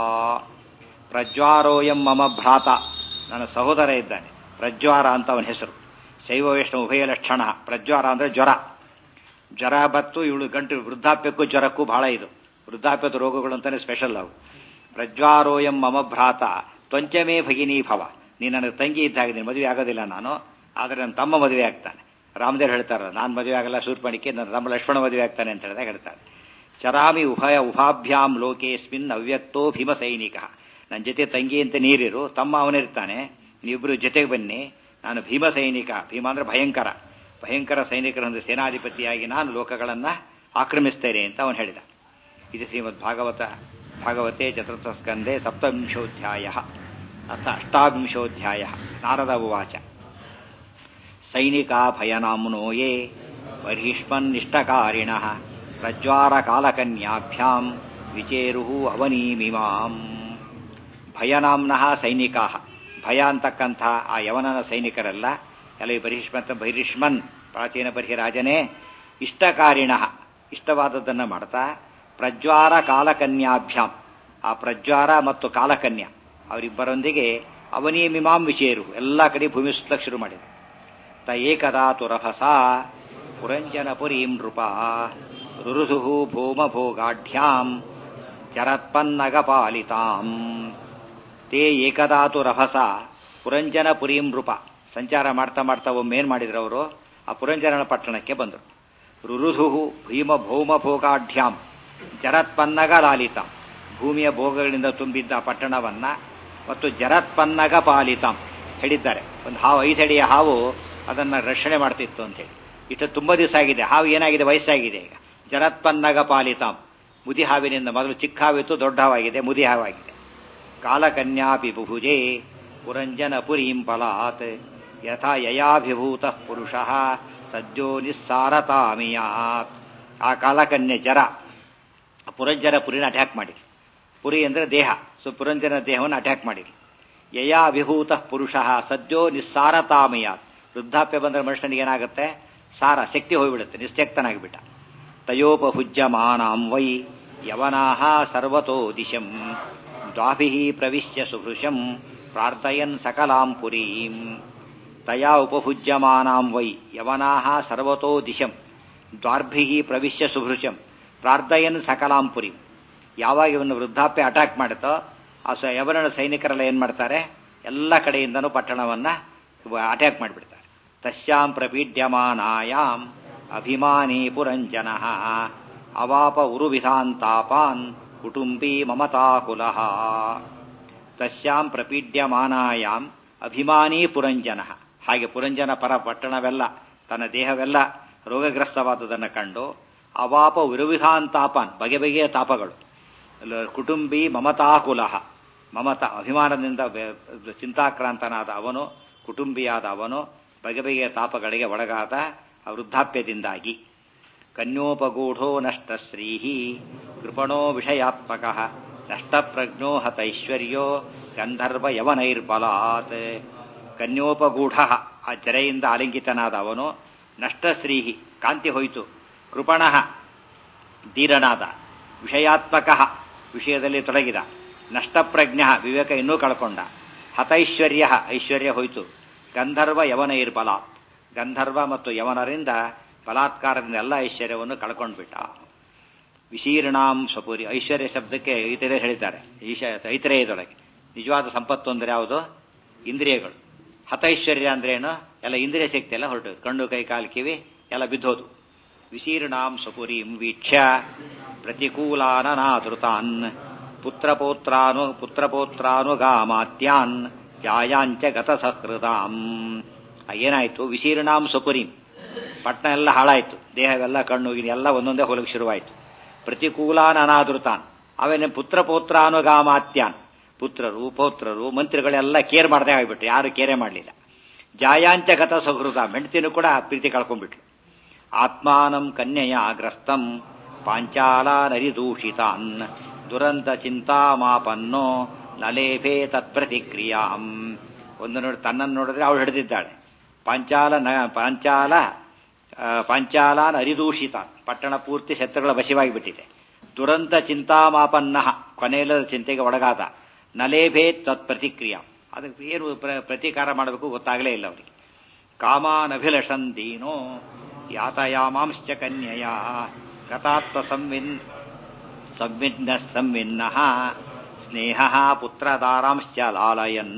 ಪ್ರಜ್ವಾರೋಯಂ ಮಮ ಭ್ರಾತ ನನ್ನ ಸಹೋದರ ಇದ್ದಾನೆ ಪ್ರಜ್ವಾರ ಅಂತ ಅವನ ಹೆಸರು ಶೈವ ವೈಷ್ಣವ ಉಭಯ ಲಕ್ಷಣ ಪ್ರಜ್ವಾರ ಅಂದ್ರೆ ಜ್ವರ ಜ್ವರ ಬತ್ತು ಇವಳು ಗಂಟು ವೃದ್ಧಾಪ್ಯಕ್ಕೂ ಜ್ವರಕ್ಕೂ ಬಹಳ ಇದು ವೃದ್ಧಾಪ್ಯದ ರೋಗಗಳು ಅಂತಾನೆ ಸ್ಪೆಷಲ್ ಅವು ಪ್ರಜ್ವಾರೋಯಂ ಮಮ ಭ್ರಾತ ತ್ವಂಚಮೇ ಭಗಿನಿ ಭವ ನೀನು ನನ್ನ ತಂಗಿ ಇದ್ದಾಗ ನೀನು ಮದುವೆ ಆಗೋದಿಲ್ಲ ನಾನು ಆದರೆ ನನ್ನ ತಮ್ಮ ಮದುವೆ ಆಗ್ತಾನೆ ರಾಮದೇವ್ ಹೇಳ್ತಾರೆ ನಾನು ಮದುವೆ ಆಗಲ್ಲ ಶೂರ್ಪಣಿಕೆ ನನ್ನ ತಮ್ಮ ಲಕ್ಷ್ಮಣ ಮದುವೆ ಆಗ್ತಾನೆ ಅಂತ ಹೇಳಿದಾಗ ಹೇಳ್ತಾರೆ ಚರಾಮಿ ಉಭಯ ಉಭಾಭ್ಯಾಂ ಲೋಕೇಸ್ಮಿನ್ ಅವ್ಯಕ್ತೋ ಭೀಮಸೈನಿಕ ನನ್ನ ಜೊತೆ ತಂಗಿ ಅಂತ ನೀರಿರು ತಮ್ಮ ಅವನಿರ್ತಾನೆ ನೀವಿಬ್ರು ಜೊತೆಗೆ ಬನ್ನಿ ನಾನು ಭೀಮ ಸೈನಿಕ ಭೀಮ ಅಂದ್ರೆ ಭಯಂಕರ ಭಯಂಕರ ಸೈನಿಕರೊಂದು ಸೇನಾಧಿಪತಿಯಾಗಿ ನಾನು ಲೋಕಗಳನ್ನ ಆಕ್ರಮಿಸ್ತೇನೆ ಅಂತ ಅವನು ಹೇಳಿದ ಇದು ಶ್ರೀಮದ್ ಭಾಗವತ ಭಾಗವತೆ ಚತುರ್ಥ ಸ್ಕಂದೆ ಸಪ್ತವಿಂಶೋಧ್ಯಾಯ ಅಥ ಅಷ್ಟಾವಿಂಶೋಧ್ಯಾಯ ನಾರದ ಉವಾಚ ಸೈನಿಕಾ ಭಯನಾಮ್ನೋ ಯೇ ಬರ್ಹಿಷ್ಮನ್ನಿಷ್ಟಕಾರಿಣ ಪ್ರಜ್ವಾರ ಕಾಲಕನ್ಯಾಭ್ಯಾಂ ವಿಚೇರು ಅವನೀಮಿಮಾಂ ಭಯನಾಮ್ನಃ ಸೈನಿಕಾ ಭಯ ಅಂತಕ್ಕಂಥ ಆ ಯವನನ ಸೈನಿಕರೆಲ್ಲ ಎಲ್ಲ ಈ ಬಹಿಷ್ಮತ್ ಬಹಿಷ್ಮನ್ ಪ್ರಾಚೀನ ಬಹಿರಾಜನೇ ಇಷ್ಟಕಾರಿಣ ಇಷ್ಟವಾದದ್ದನ್ನು ಮಾಡ್ತಾ ಪ್ರಜ್ವಾರ ಕಾಲಕನ್ಯಾಭ್ಯಾಂ ಆ ಪ್ರಜ್ವಾರ ಮತ್ತು ಕಾಲಕನ್ಯ ಅವರಿಬ್ಬರೊಂದಿಗೆ ಅವನಿಯಮಿಮಾಂ ವಿಚೇರು ಎಲ್ಲ ಕಡೆ ಭೂಮಿ ಸುತ್ತಲಕ್ಕೆ ಶುರು ಮಾಡಿದರು ತ ಏಕದಾ ತುರಭಸ ಪುರಂಜನಪುರೀಂ ನೃಪ ರುರುಧು ಭೂಮಭೋಗಾಢ್ಯಾಂ ಚರತ್ಪನ್ನಗಪಾಲಿತಾಂ ತೇ ಏಕದಾತು ರಭಸ ಪುರಂಜನಪುರೀಂ ನೃಪ ಸಂಚಾರ ಮಾಡ್ತಾ ಮಾಡ್ತಾ ಒಮ್ಮೇನ್ ಮಾಡಿದ್ರು ಅವರು ಆ ಪುರಂಜನ ಪಟ್ಟಣಕ್ಕೆ ಬಂದರು ರುರುಧು ಭೀಮ ಭೌಮ ಭೋಗಾಢ್ಯಾಂ ಜರತ್ಪನ್ನಗ ಲಾಲಿತಾಂ ಭೂಮಿಯ ಭೋಗಗಳಿಂದ ತುಂಬಿದ್ದ ಪಟ್ಟಣವನ್ನ ಮತ್ತು ಜರತ್ಪನ್ನಗ ಪಾಲಿತಾಂ ಹೇಳಿದ್ದಾರೆ ಒಂದು ಹಾವು ಐದಡಿಯ ಹಾವು ಅದನ್ನ ರಕ್ಷಣೆ ಮಾಡ್ತಿತ್ತು ಅಂತ ಹೇಳಿ ಇಷ್ಟು ತುಂಬಾ ದಿವಸ ಆಗಿದೆ ಹಾವು ಏನಾಗಿದೆ ವಯಸ್ಸಾಗಿದೆ ಈಗ ಜರತ್ಪನ್ನಗ ಪಾಲಿತಾಂ ಮುದಿ ಹಾವಿನಿಂದ ಮೊದಲು ಚಿಕ್ಕ ಹಾವಿತ್ತು ದೊಡ್ಡ ಹಾವಾಗಿದೆ ಮುದಿ ಹಾವಾಗಿದೆ ಕಾಲಕನ್ಯಾಪಿ ಬುಭುಜೆ ಪುರಂಜನ ಪುರೀಂ ಫಲಾತ್ ಯಥಾ ಯಯಾಭಿಭೂತ ಪುರುಷ ಸದ್ಯೋ ನಿಸ್ಸಾರತಾಮಿಯಾತ್ ಆ ಕಾಲಕನ್ಯೆ ಜರ ಪುರಂಜನ ಪುರಿನ ಅಟ್ಯಾಕ್ ಮಾಡಿರಿ ಪುರಿ ಅಂದ್ರೆ ದೇಹ ಸೊ ಪುರಂಜನ ದೇಹವನ್ನು ಅಟ್ಯಾಕ್ ಮಾಡಿರಿ ಯಯಾಭಿಭೂತ ಪುರುಷ ಸದ್ಯೋ ನಿಸ್ಸಾರತಾಮಿಯಾತ್ ವೃದ್ಧಾಪ್ಯ ಬಂದ್ರೆ ಮನುಷ್ಯನಿಗೆ ಏನಾಗುತ್ತೆ ಸಾರ ಶಕ್ತಿ ಹೋಗ್ಬಿಡುತ್ತೆ ನಿಶ್ಚಕ್ತನಾಗಿಬಿಟ್ಟ ತಯೋಪಭುಜ್ಯಮಾನಾಂ ವೈ ಯವನಾಹ ಸರ್ವತೋ ದಿಶಂ ದ್ವಾಭಿ ಪ್ರವಿಶ್ಯ ಸುಭೃಶಂ ಪ್ರಾರ್ಥಯನ್ ಸಕಲಾಂ ಪುರೀಂ ತಯಾ ಉಪಭುಜ್ಯಮಾನಾಂ ವೈ ಯವನಾಹ ಸರ್ವತೋ ದಿಶಂ ದ್ವಾರ್ಭಿ ಪ್ರವಿಶ್ಯ ಸುಭೃಶಂ ಪ್ರಾರ್ಥಯನ್ ಸಕಲಾಂ ಪುರೀಂ ಯಾವಾಗ ಇವನು ವೃದ್ಧಾಪ್ಯ ಅಟ್ಯಾಕ್ ಮಾಡುತ್ತೋ ಆ ಸ ಯವನ ಸೈನಿಕರೆಲ್ಲ ಏನ್ ಮಾಡ್ತಾರೆ ಎಲ್ಲ ಕಡೆಯಿಂದನೂ ಪಟ್ಟಣವನ್ನ ಅಟ್ಯಾಕ್ ಮಾಡಿಬಿಡ್ತಾರೆ ತಸ್ಯಾಂ ಪ್ರಪೀಡ್ಯಮಾನಾಯಾಂ ಅಭಿಮಾನಿ ಪುರಂಜನ ಅವಾಪ ಉರುವಿಧಾಂತಾಪಾನ್ ಕುಟುಂಬಿ ಮಮತಾಕುಲ ತಸ್ಯಾಂ ಪ್ರಪೀಡ್ಯಮಾನಾಯಾಂ ಅಭಿಮಾನಿ ಪುರಂಜನ ಹಾಗೆ ಪುರಂಜನ ಪರ ಪಟ್ಟಣವೆಲ್ಲ ತನ್ನ ದೇಹವೆಲ್ಲ ರೋಗಗ್ರಸ್ತವಾದುದನ್ನು ಕಂಡು ಅವಾಪ ವಿರುವಿಧಾಂತಾಪಾನ್ ಬಗೆ ಬಗೆಯ ತಾಪಗಳು ಕುಟುಂಬಿ ಮಮತಾಕುಲ ಮಮತ ಅಭಿಮಾನದಿಂದ ಚಿಂತಾಕ್ರಾಂತನಾದ ಅವನು ಕುಟುಂಬಿಯಾದ ಅವನು ಬಗೆ ಬಗೆಯ ತಾಪಗಳಿಗೆ ಒಳಗಾದ ವೃದ್ಧಾಪ್ಯದಿಂದಾಗಿ ಕನ್ಯೋಪಗೂಢೋ ನಷ್ಟಶ್ರೀ ಕೃಪಣೋ ವಿಷಯಾತ್ಮಕ ನಷ್ಟಪ್ರಜ್ಞೋ ಹತೈಶ್ವರ್ಯೋ ಗಂಧರ್ವ ಯವನೈರ್ಬಲಾತ್ ಕನ್ಯೋಪಗೂಢ ಆ ಜರೆಯಿಂದ ಆಲಿಂಗಿತನಾದ ಅವನು ನಷ್ಟಶ್ರೀಹಿ ಕಾಂತಿ ಹೋಯಿತು ಕೃಪಣ ಧೀರನಾದ ವಿಷಯಾತ್ಮಕ ವಿಷಯದಲ್ಲಿ ತೊಡಗಿದ ನಷ್ಟಪ್ರಜ್ಞ ವಿವೇಕ ಇನ್ನೂ ಕಳ್ಕೊಂಡ ಹತೈಶ್ವರ್ಯ ಐಶ್ವರ್ಯ ಹೋಯಿತು ಗಂಧರ್ವ ಯವನೈರ್ಬಲಾತ್ ಗಂಧರ್ವ ಮತ್ತು ಯವನರಿಂದ ಬಲಾತ್ಕಾರದಿಂದ ಎಲ್ಲ ಐಶ್ವರ್ಯವನ್ನು ಕಳ್ಕೊಂಡ್ಬಿಟ್ಟ ವಿಶೀರ್ಣಾಂ ಸ್ವಪುರಿ ಐಶ್ವರ್ಯ ಶಬ್ದಕ್ಕೆ ಐತರೇ ಹೇಳಿದ್ದಾರೆ ಈಶ ಐತರೇಯದೊಳಗೆ ನಿಜವಾದ ಸಂಪತ್ತು ಅಂದ್ರೆ ಯಾವುದು ಇಂದ್ರಿಯಗಳು ಹತೈಶ್ವರ್ಯ ಅಂದ್ರೆ ಏನು ಎಲ್ಲ ಇಂದ್ರಿಯ ಶಕ್ತಿ ಎಲ್ಲ ಹೊರಟು ಕಣ್ಣು ಕೈ ಕಾಲು ಕಿವಿ ಎಲ್ಲ ಬಿದ್ದೋದು ವಿಶೀರ್ಣಾಂ ಸ್ವಪುರೀಂ ವೀಕ್ಷ್ಯ ಪ್ರತಿಕೂಲಾನನಾದೃತಾನ್ ಪುತ್ರಪೌತ್ರಾನು ಪುತ್ರಪೌತ್ರಾನುಗಾಮಾತ್ಯಾನ್ ಜಾಯಾಂಚ ಗತ ಸಹೃದಾಂ ಏನಾಯ್ತು ವಿಶೀರ್ಣಾಂ ಸ್ವಪುರೀಂ ಪಟ್ನ ಎಲ್ಲ ಹಾಳಾಯ್ತು ದೇಹವೆಲ್ಲ ಕಣ್ಣು ಎಲ್ಲ ಒಂದೊಂದೇ ಹೊಲಕ್ಕೆ ಶುರುವಾಯಿತು ಪ್ರತಿಕೂಲಾನ್ ಅನಾದೃತಾನ್ ಅವೇನೆ ಪುತ್ರ ಪೌತ್ರಾನುಗಾಮಾತ್ಯಾನ್ ಪುತ್ರರು ಪೌತ್ರರು ಮಂತ್ರಿಗಳೆಲ್ಲ ಕೇರ್ ಮಾಡದೆ ಆಗಿಬಿಟ್ರು ಯಾರು ಕೇರೆ ಮಾಡಲಿಲ್ಲ ಜಾಯಾಂಚ ಗತ ಸಹೃದ ಹೆಂಡತಿನೂ ಕೂಡ ಪ್ರೀತಿ ಕಳ್ಕೊಂಡ್ಬಿಟ್ಲು ಆತ್ಮಾನಂ ಕನ್ಯೆಯ ಆಗ್ರಸ್ತಂ ಪಾಂಚಾಲ ನರಿದೂಷಿತಾನ್ ದುರಂತ ಚಿಂತಾಮಾಪನ್ನೋ ನಲೇಫೇ ತತ್ಪ್ರತಿಕ್ರಿಯಾಂ ಒಂದು ನೋಡಿ ತನ್ನನ್ನು ನೋಡಿದ್ರೆ ಅವಳು ಹಿಡಿದಿದ್ದಾಳೆ ಪಾಂಚಾಲ ನ ಪಾಂಚಾಲ ಪಾಂಚಾಲಾನ್ ಅರಿದೂಷಿತ ಪಟ್ಟಣ ಪೂರ್ತಿ ಶತ್ರುಗಳ ವಶವಾಗಿ ಬಿಟ್ಟಿದೆ ದುರಂತ ಚಿಂತಾಮಾಪನ್ನ ಕೊನೆಯಲ್ಲದ ಚಿಂತೆಗೆ ಒಳಗಾದ ನಲೇಭೇ ತತ್ಪ್ರತಿಕ್ರಿಯಾ ಅದಕ್ಕೆ ಏನು ಪ್ರತೀಕಾರ ಮಾಡಬೇಕು ಗೊತ್ತಾಗಲೇ ಇಲ್ಲ ಅವರಿಗೆ ಕಾಮಾನಭಿಲಷಂದೀನೋ ಯಾತಯಾಮಾಂಶ್ಚ ಕನ್ಯೆಯ ಗತಾತ್ಮ ಸಂವಿನ್ ಸಂವಿನ್ನ ಸಂವಿನ್ನ ಸ್ನೇಹ ಪುತ್ರದಾರಾಂಶ್ಚ ಲಾಲಯನ್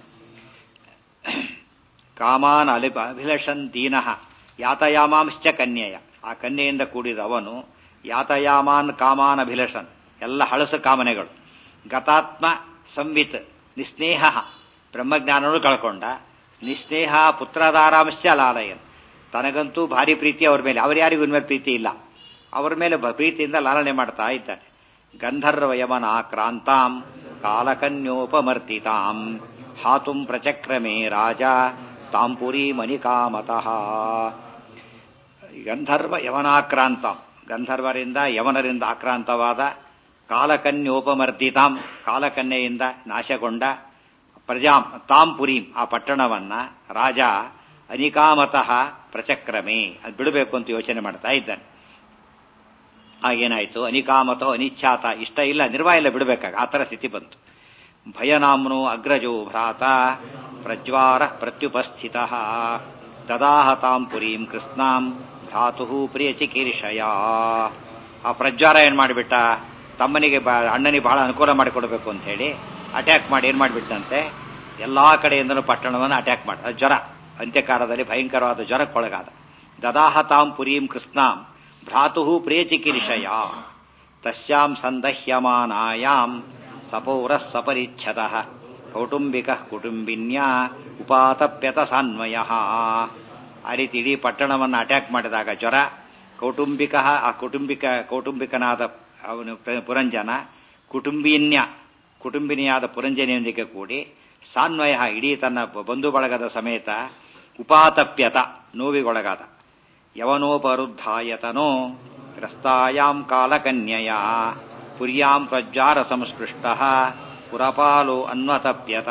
ಕಾಮಾನ್ ಅಲಿಪ ಅಭಿಲಷನ್ ದೀನ ಯಾತಯಾಮಾಂಶ್ಚ ಕನ್ಯೆಯ ಆ ಕನ್ಯೆಯಿಂದ ಕೂಡಿದ ಅವನು ಯಾತಯಾಮಾನ್ ಕಾಮಾನ್ ಅಭಿಲಷನ್ ಎಲ್ಲ ಹಳಸು ಕಾಮನೆಗಳು ಗತಾತ್ಮ ಸಂವಿತ್ ನಿಸ್ನೇಹ ಬ್ರಹ್ಮಜ್ಞಾನನೂ ಕಳ್ಕೊಂಡ ನಿಸ್ನೇಹ ಪುತ್ರದಾರಾಂಶ ಲಾಲಯನ್ ತನಗಂತೂ ಭಾರಿ ಪ್ರೀತಿ ಅವ್ರ ಮೇಲೆ ಅವ್ರ ಯಾರಿಗೂ ಇನ್ಮೇಲೆ ಪ್ರೀತಿ ಇಲ್ಲ ಅವ್ರ ಮೇಲೆ ಬ- ಪ್ರೀತಿಯಿಂದ ಲಾಲನೆ ಮಾಡ್ತಾ ಇದ್ದಾನೆ ಗಂಧರ್ವ ಯಮನ ಕ್ರಾಂತಾಂ ಕಾಲಕನ್ಯೋಪಮರ್ತಿತಾಂ ಹಾತುಂ ಪ್ರಚಕ್ರಮೇ ರಾಜ ತಾಂಪುರಿ ಮನಿಕಾಮತಃ ಗಂಧರ್ವ ಯವನಾಕ್ರಾಂತ ಗಂಧರ್ವರಿಂದ ಯವನರಿಂದ ಆಕ್ರಾಂತವಾದ ಕಾಲಕನ್ಯೋಪಮರ್ದಿತಾಂ ಕಾಲಕನ್ಯೆಯಿಂದ ನಾಶಗೊಂಡ ಪ್ರಜಾಂ ತಾಂ ಪುರೀಂ ಆ ಪಟ್ಟಣವನ್ನ ರಾಜ ಅನಿಕಾಮತಃ ಪ್ರಚಕ್ರಮೇ ಅದು ಬಿಡಬೇಕು ಅಂತ ಯೋಚನೆ ಮಾಡ್ತಾ ಇದ್ದಾನೆ ಆಗೇನಾಯ್ತು ಅನಿಕಾಮತೋ ಅನಿಚ್ಛಾತ ಇಷ್ಟ ಇಲ್ಲ ನಿರ್ವಾಹ ಇಲ್ಲ ಬಿಡಬೇಕಾಗ ಆ ಥರ ಸ್ಥಿತಿ ಬಂತು ಭಯನಾಮ್ನೋ ಅಗ್ರಜೋ ಭ್ರಾತ ಪ್ರಜ್ವಾರ ಪ್ರತ್ಯುಪಸ್ಥಿತ ದದಾಹ ತಾಂ ಪುರೀಂ ಕೃಷ್ಣಾಂ ಭ್ರಾತು ಪ್ರಿಯ ಚಿಕೀರ್ಷಯ ಆ ಪ್ರಜ್ವಾರ ಏನ್ ಮಾಡಿಬಿಟ್ಟ ತಮ್ಮನಿಗೆ ಬ ಅಣ್ಣನಿಗೆ ಬಹಳ ಅನುಕೂಲ ಮಾಡಿಕೊಡ್ಬೇಕು ಅಂತ ಹೇಳಿ ಅಟ್ಯಾಕ್ ಮಾಡಿ ಏನ್ ಮಾಡಿಬಿಟ್ಟಂತೆ ಎಲ್ಲಾ ಕಡೆಯಿಂದಲೂ ಪಟ್ಟಣವನ್ನು ಅಟ್ಯಾಕ್ ಮಾಡ ಅದು ಜ್ವರ ಅಂತ್ಯಕಾಲದಲ್ಲಿ ಭಯಂಕರವಾದ ಜ್ವರಕ್ಕೊಳಗಾದ ದದಾಹ ತಾಂ ಪುರೀಂ ಕೃಷ್ಣಾಂ ಭ್ರಾತು ಪ್ರಿಯ ಚಿಕೀರ್ಷಯ ತಸ್ಯಾಂ ಸಂದಹ್ಯಮಾನಾಯಾಂ ಸಪೌರ ಸಪರಿಚ್ಛದ ಕೌಟುಂಬಿಕ ಕುಟುಂಬಿನ್ಯ ಉಪಾತಪ್ಯತ ಸಾನ್ವಯ ಆ ರೀತಿ ಇಡೀ ಪಟ್ಟಣವನ್ನು ಅಟ್ಯಾಕ್ ಮಾಡಿದಾಗ ಜ್ವರ ಕೌಟುಂಬಿಕ ಆ ಕುಟುಂಬಿಕ ಕೌಟುಂಬಿಕನಾದ ಅವನು ಪ್ರ- ಪುರಂಜನ ಕುಟುಂಬಿನ್ಯ ಕುಟುಂಬಿನಿಯಾದ ಪುರಂಜನಿಯೊಂದಿಗೆ ಕೂಡಿ ಸಾನ್ವಯ ಇಡೀ ತನ್ನ ಬಂಧು ಬಳಗದ ಸಮೇತ ಉಪಾತಪ್ಯತ ನೋವಿಗೊಳಗಾದ ಯವನೋಪರುದ್ಧಾಯತನೋ ಗ್ರಸ್ತಾಯಾಂ ಕಾಲಕನ್ಯಯ ಪುರ್ಯಾಂ ಪ್ರಜ್ವಾರ ಸಂಸ್ಪೃಷ್ಟ ಪುರಪಾಲೋ ಅನ್ವತಪ್ಯತ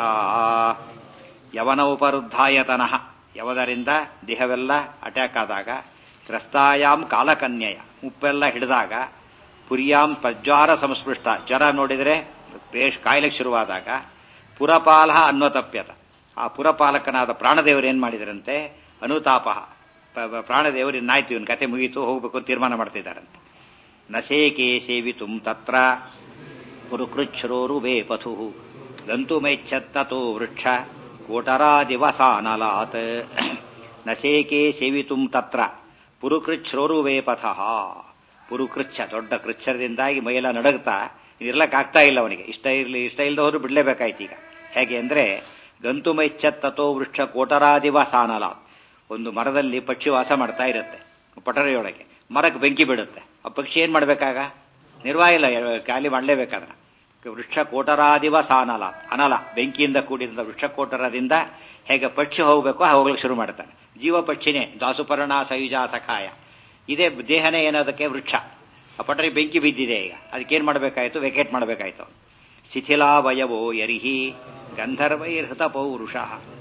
ಯವನೋಪರುದ್ಧಾಯತನಃ ಯವದರಿಂದ ದೇಹವೆಲ್ಲ ಅಟ್ಯಾಕ್ ಆದಾಗ ಗ್ರಸ್ತಾಯಾಂ ಕಾಲಕನ್ಯಯ ಉಪ್ಪೆಲ್ಲ ಹಿಡಿದಾಗ ಪುರ್ಯಾಂ ಪ್ರಜ್ವಾರ ಸಂಸ್ಪೃಷ್ಟ ಜ್ವರ ನೋಡಿದರೆ ಬೇಷ್ ಕಾಯಿಲೆಗೆ ಶುರುವಾದಾಗ ಪುರಪಾಲ ಅನ್ವತಪ್ಯತ ಆ ಪುರಪಾಲಕನಾದ ಪ್ರಾಣದೇವರು ಏನ್ ಮಾಡಿದರಂತೆ ಅನುತಾಪ ಪ್ರಾಣದೇವರು ಇನ್ನಾಯ್ತು ಇವನ್ ಕತೆ ಮುಗೀತು ಹೋಗ್ಬೇಕು ಅಂತ ತೀರ್ಮಾನ ಮಾಡ್ತಿದ್ದಾರಂತೆ ನಶೇಕೆ ಸೇವಿತುಂ ತತ್ರ ಪುರುಕೃಚ್ಛ್ರೋರುವೇ ಪಥು ಗಂತುಮೇಚ್ಛತ್ತೋ ವೃಕ್ಷ ಕೋಟರಾದಿವಸಾನಲಾತ್ ನಶೇಕೆ ಸೇವಿತುಂ ತತ್ರ ಪುರುಕೃಚ್ಛ್ರೋರುವೇ ಪಥಃ ಪುರುಕೃಚ್ಛ ದೊಡ್ಡ ಕೃಚ್ಛರದಿಂದಾಗಿ ಮೈಯೆಲ್ಲ ನಡಗ್ತಾ ಇರ್ಲಕ್ಕಾಗ್ತಾ ಇಲ್ಲ ಅವನಿಗೆ ಇಷ್ಟ ಇರಲಿ ಇಷ್ಟ ಇಲ್ಲದವರು ಬಿಡಲೇಬೇಕಾಯ್ತು ಈಗ ಹೇಗೆ ಅಂದ್ರೆ ಗಂತುಮೈಚ್ಛತ್ತೋ ವೃಕ್ಷ ಕೋಟರಾದಿವಸಾನಲ ಒಂದು ಮರದಲ್ಲಿ ಪಕ್ಷಿ ವಾಸ ಮಾಡ್ತಾ ಇರುತ್ತೆ ಪಟರೆಯೊಳಗೆ ಮರಕ್ಕೆ ಬೆಂಕಿ ಬಿಡುತ್ತೆ ಆ ಪಕ್ಷಿ ಏನ್ ಮಾಡ್ಬೇಕಾಗ ನಿರ್ವಾಹ ಇಲ್ಲ ಖಾಲಿ ಮಾಡಲೇಬೇಕಾದ್ರೆ ವೃಕ್ಷ ಕೋಟರಾದಿವ ಸಾನಲ ಅನಲ ಬೆಂಕಿಯಿಂದ ಕೂಡಿದ ವೃಕ್ಷ ಕೋಟರದಿಂದ ಹೇಗೆ ಪಕ್ಷಿ ಹೋಗ್ಬೇಕು ಹೋಗ್ಲಿಕ್ಕೆ ಶುರು ಮಾಡ್ತಾನೆ ಜೀವ ಪಕ್ಷಿನೇ ದಾಸುಪರ್ಣ ಸಯುಜ ಸಖಾಯ ಇದೇ ದೇಹನೇ ಏನದಕ್ಕೆ ವೃಕ್ಷ ಆ ಪಟರಿ ಬೆಂಕಿ ಬಿದ್ದಿದೆ ಈಗ ಅದಕ್ಕೇನ್ ಮಾಡಬೇಕಾಯ್ತು ವೆಕೇಟ್ ಮಾಡಬೇಕಾಯ್ತು ಶಿಥಿಲಾವಯವೋ ಯರಿಹಿ ಗಂಧರ್ವೈರ್ಹೃತ ಪೌರುಷ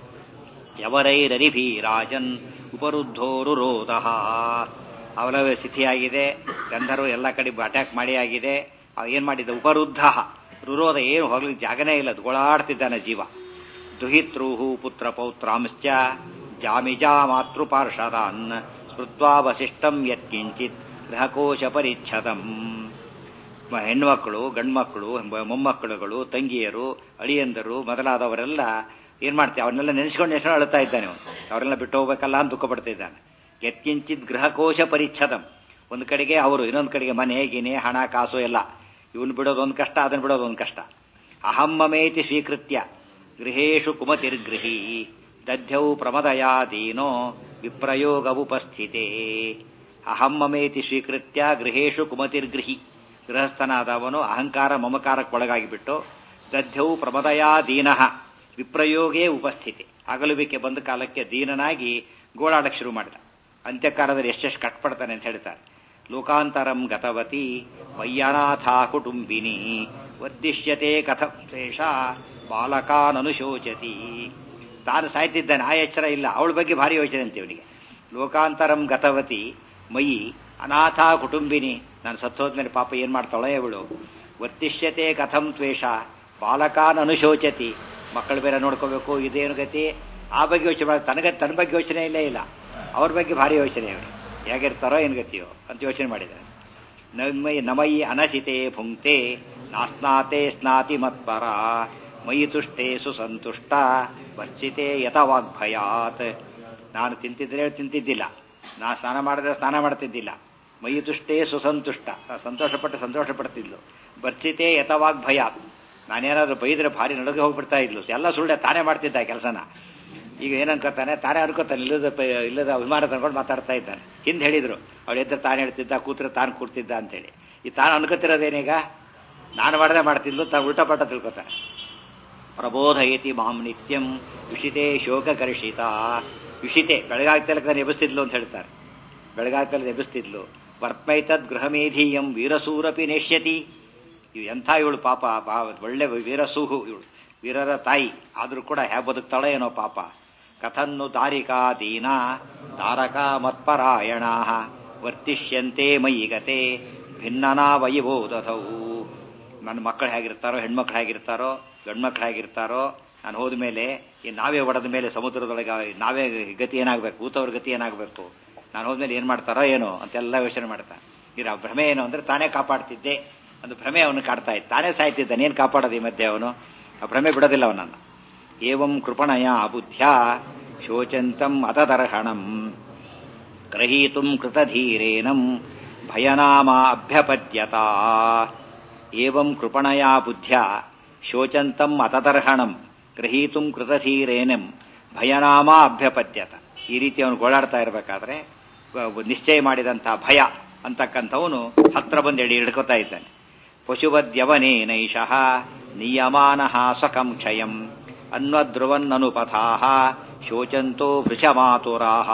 ಯವರೈರರಿಭಿ ರಾಜನ್ ಉಪರುದ್ಧೋರುರೋಧ ಅವಲವೇ ಸ್ಥಿತಿಯಾಗಿದೆ ಗಂಧರ್ವ ಎಲ್ಲ ಕಡೆ ಅಟ್ಯಾಕ್ ಮಾಡಿ ಆಗಿದೆ ಅವ ಏನ್ ಮಾಡಿದ್ದ ಉಪರುದ್ಧ ರುರೋಧ ಏನು ಹೋಗ್ಲಿಕ್ಕೆ ಜಾಗನೇ ಇಲ್ಲ ಗೋಳಾಡ್ತಿದ್ದಾನೆ ಜೀವ ದುಹಿತೃಹು ಪುತ್ರ ಪೌತ್ರಾಂಶ್ಚ ಜಾಮಿಜಾ ಮಾತೃಪಾರ್ಷದಾನ್ ಸ್ಮೃತ್ವಾವಶಿಷ್ಟಂ ಯತ್ಕಿಂಚಿತ್ ಗೃಹಕೋಶ ಪರಿಚ್ಛದಂ ಹೆಣ್ಮಕ್ಳು ಗಂಡ್ಮಕ್ಳು ಮೊಮ್ಮಕ್ಕಳುಗಳು ತಂಗಿಯರು ಅಳಿಯಂದರು ಮೊದಲಾದವರೆಲ್ಲ ಏನ್ ಮಾಡ್ತೀವಿ ಅವನ್ನೆಲ್ಲ ನೆನೆಸ್ಕೊಂಡು ನೆನೆಸ್ಕೊಂಡು ಅಳ್ತಾ ಇದ್ದಾನೆ ಅವನು ಅವರೆಲ್ಲ ಬಿಟ್ಟು ಹೋಗ್ಬೇಕಲ್ಲ ಅಂತ ದುಃಖ ಪಡ್ತಾ ಇದ್ದಾನೆ ಯತ್ಕಿಂಚಿತ್ ಗೃಹಕೋಶ ಪರಿಚ್ಛದಂ ಒಂದು ಕಡೆಗೆ ಅವರು ಇನ್ನೊಂದು ಕಡೆಗೆ ಮನೆ ಗಿನೆ ಹಣ ಕಾಸು ಎಲ್ಲ ಇವನು ಬಿಡೋದೊಂದು ಕಷ್ಟ ಅದನ್ನು ಬಿಡೋದೊಂದು ಕಷ್ಟ ಅಹಮ್ಮಮೇತಿ ಸ್ವೀಕೃತ್ಯ ಗೃಹೇಶು ಕುಮತಿರ್ಗೃಹಿ ದಧ್ಯೌ ಪ್ರಮದಯಾದೀನೋ ವಿಪ್ರಯೋಗವುಪಸ್ಥಿತೆ ಅಹಮ್ಮಮೇತಿ ಸ್ವೀಕೃತ್ಯ ಗೃಹೇಶು ಕುಮತಿರ್ಗೃಹಿ ಗೃಹಸ್ಥನಾದವನು ಅಹಂಕಾರ ಮಮಕಾರಕ್ಕೊಳಗಾಗಿಬಿಟ್ಟು ದಧ್ಯೌ ಪ್ರಮದಯಾದೀನಃ ವಿಪ್ರಯೋಗೇ ಉಪಸ್ಥಿತಿ ಅಗಲುವಿಕೆ ಬಂದ ಕಾಲಕ್ಕೆ ದೀನನಾಗಿ ಗೋಳಾಡಕ್ಕೆ ಶುರು ಮಾಡಿದ ಅಂತ್ಯಕಾಲದಲ್ಲಿ ಎಷ್ಟೆಷ್ಟು ಕಟ್ಪಡ್ತಾನೆ ಅಂತ ಹೇಳ್ತಾರೆ ಲೋಕಾಂತರಂ ಗತವತಿ ಮಯ್ಯನಾಥ ಕುಟುಂಬಿನಿ ಒದ್ದಿಶ್ಯತೆ ಕಥಂ ಶೇಷ ಬಾಲಕಾನನುಶೋಚತಿ ತಾನು ಸಾಯ್ತಿದ್ದಾನೆ ಆ ಎಚ್ಚರ ಇಲ್ಲ ಅವಳ ಬಗ್ಗೆ ಭಾರಿ ಯೋಚನೆ ಅಂತೆ ಇವನಿಗೆ ಲೋಕಾಂತರಂ ಗತವತಿ ಮಯಿ ಅನಾಥ ಕುಟುಂಬಿನಿ ನಾನು ಸತ್ತೋದ್ಮೇಲೆ ಪಾಪ ಏನ್ ಮಾಡ್ತಾಳೋ ಇವಳು ವರ್ತಿಷ್ಯತೆ ಕಥಂ ತ್ವೇಷ ಬಾಲಕಾನ್ ಅನುಶೋಚತಿ ಮಕ್ಕಳ ಬೇರೆ ನೋಡ್ಕೋಬೇಕು ಇದೇನು ಗತಿ ಆ ಬಗ್ಗೆ ಯೋಚನೆ ಮಾಡಿ ತನಗೆ ತನ್ನ ಬಗ್ಗೆ ಯೋಚನೆ ಇಲ್ಲೇ ಇಲ್ಲ ಅವ್ರ ಬಗ್ಗೆ ಭಾರಿ ಯೋಚನೆ ಅವರು ಹೇಗಿರ್ತಾರೋ ಏನು ಗತಿಯೋ ಅಂತ ಯೋಚನೆ ಮಾಡಿದ್ದಾರೆ ನಮಯಿ ನಮಯಿ ಅನಸಿತೆ ಭುಂಕ್ತೆ ನಾಸ್ನಾತೆ ಸ್ನಾತಿ ಮತ್ಪರ ಮಯಿ ತುಷ್ಟೇ ಸುಸಂತುಷ್ಟ ವರ್ಚಿತೆ ಯಥವಾಗ್ಭಯಾತ್ ನಾನು ತಿಂತಿದ್ರೆ ತಿಂತಿದ್ದಿಲ್ಲ ನಾ ಸ್ನಾನ ಮಾಡಿದ್ರೆ ಸ್ನಾನ ಮಾಡ್ತಿದ್ದಿಲ್ಲ ಮೈ ತುಷ್ಟೇ ಸುಸಂತುಷ್ಟ ಸಂತೋಷಪಟ್ಟು ಸಂತೋಷ ಪಡ್ತಿದ್ಲು ಬರ್ಚಿತೆ ಯಥವಾಗ್ಭಯಾತ್ ನಾನೇನಾದ್ರೂ ಬೈದ್ರೆ ಭಾರಿ ನಡುಗೆ ಹೋಗ್ಬಿಡ್ತಾ ಇದ್ಲು ಎಲ್ಲ ಸುಳ್ಳೆ ತಾನೇ ಮಾಡ್ತಿದ್ದ ಕೆಲಸನ ಈಗ ಏನನ್ಕೋತಾನೆ ತಾನೇ ಅನ್ಕೋತಾನೆ ಇಲ್ಲದ ಪ- ಇಲ್ಲದ ವಿಮಾನ ತಂದ್ಕೊಂಡು ಮಾತಾಡ್ತಾ ಇದ್ದಾನೆ ಹಿಂದೆ ಹೇಳಿದ್ರು ಅವ್ಳು ಎದ್ರೆ ತಾನು ಹೇಳ್ತಿದ್ದ ಕೂತ್ರೆ ತಾನು ಕೂರ್ತಿದ್ದ ಅಂತೇಳಿ ಈ ತಾನು ಅನ್ಕೋತಿರೋದೇನೀಗ ನಾನು ಮಾಡದೆ ಮಾಡ್ತಿದ್ಲು ತಾನು ಉಲ್ಟಾ ಪಟ್ಟ ತಿಳ್ಕೊತಾನೆ ಪ್ರಬೋಧಯತಿ ಮಾಂ ನಿತ್ಯಂ ವಿಷಿತೆ ಶೋಕಕರ್ಷಿತ ವಿಷಿತೆ ಬೆಳಗಾಗ್ತಲೇ ನಾನು ಎಬ್ಬಿಸ್ತಿದ್ಲು ಅಂತ ಹೇಳ್ತಾರೆ ಬೆಳಗಾಗ್ತಲೇ ಎಬ್ಬಿಸ್ತಿದ್ಲು ವರ್ತ್ಮೈತದ್ ಗೃಹಮೇಧೀಯಂ ವೀರಸೂರಪಿ ನೇಷ್ಯತಿ ಇವು ಎಂಥ ಇವಳು ಪಾಪ ಬಾ ಒಳ್ಳೆ ವೀರಸೂಹು ಇವಳು ವೀರರ ತಾಯಿ ಆದರೂ ಕೂಡ ಹ್ಯಾ ಬದುಕ್ತಾಳೋ ಏನೋ ಪಾಪ ಕಥನ್ನು ದಾರಿಕಾ ದೀನ ತಾರಕಾ ಮತ್ಪರಾಯಣ ವರ್ತಿಷ್ಯಂತೆ ಮಯಿ ಗತೆ ಭಿನ್ನನಾ ವಯಿಬೋಧವು ನನ್ನ ಮಕ್ಕಳು ಹೇಗಿರ್ತಾರೋ ಹೆಣ್ಮಕ್ಳು ಹೇಗಿರ್ತಾರೋ ಗಂಡ್ಮಕ್ಳು ಹೇಗಿರ್ತಾರೋ ನಾನು ಹೋದ ಮೇಲೆ ಈ ನಾವೇ ಒಡೆದ ಮೇಲೆ ಸಮುದ್ರದೊಳಗೆ ನಾವೇ ಗತಿ ಏನಾಗಬೇಕು ಊತವ್ರ ಗತಿ ಏನಾಗಬೇಕು ನಾನು ಹೋದ್ಮೇಲೆ ಏನು ಮಾಡ್ತಾರೋ ಏನೋ ಅಂತೆಲ್ಲ ಯೋಚನೆ ಮಾಡ್ತಾನೆ ಇರ ಭ್ರಮೆ ಏನು ಅಂದರೆ ತಾನೇ ಕಾಪಾಡ್ತಿದ್ದೆ ಅದು ಭ್ರಮೆ ಅವನು ಕಾಡ್ತಾ ಇತ್ತು ತಾನೇ ಸಾಯ್ತಿದ್ದಾನೆ ಏನು ಕಾಪಾಡೋದು ಈ ಮಧ್ಯೆ ಅವನು ಆ ಭ್ರಮೆ ಬಿಡೋದಿಲ್ಲ ಅವನನ್ನು ಏವಂ ಕೃಪಣಯ ಬುದ್ಧ್ಯ ಶೋಚಂತಂ ಅತದರ್ಹಣಂ ಗ್ರಹೀತುಂ ಕೃತಧೀರೇನಂ ಭಯನಾಮ ಅಭ್ಯಪದ್ಯತ ಏವಂ ಕೃಪಣಯ ಬುದ್ಧ್ಯ ಶೋಚಂತಂ ಅತದರ್ಹಣಂ ಗ್ರಹೀತುಂ ಕೃತಧೀರೇನಂ ಭಯನಾಮ ಅಭ್ಯಪದ್ಯತ ಈ ರೀತಿ ಅವನು ಗೋಳಾಡ್ತಾ ಇರಬೇಕಾದ್ರೆ ನಿಶ್ಚಯ ಮಾಡಿದಂತಹ ಭಯ ಅಂತಕ್ಕಂಥವನು ಹತ್ರ ಬಂದು ಎಳಿ ಹಿಡ್ಕೋತಾ ಇದ್ದಾನೆ ಪಶುವದ್ಯವನೇನೈಷಃ ನಿಯಮಾನಃ ಸ್ವಕಂ ಕ್ಷಯಂ ಅನ್ವಧ್ರುವನ್ನನುಪಥಾ ಶೋಚಂತೋ ಭೃಶಮಾತುರಾಹ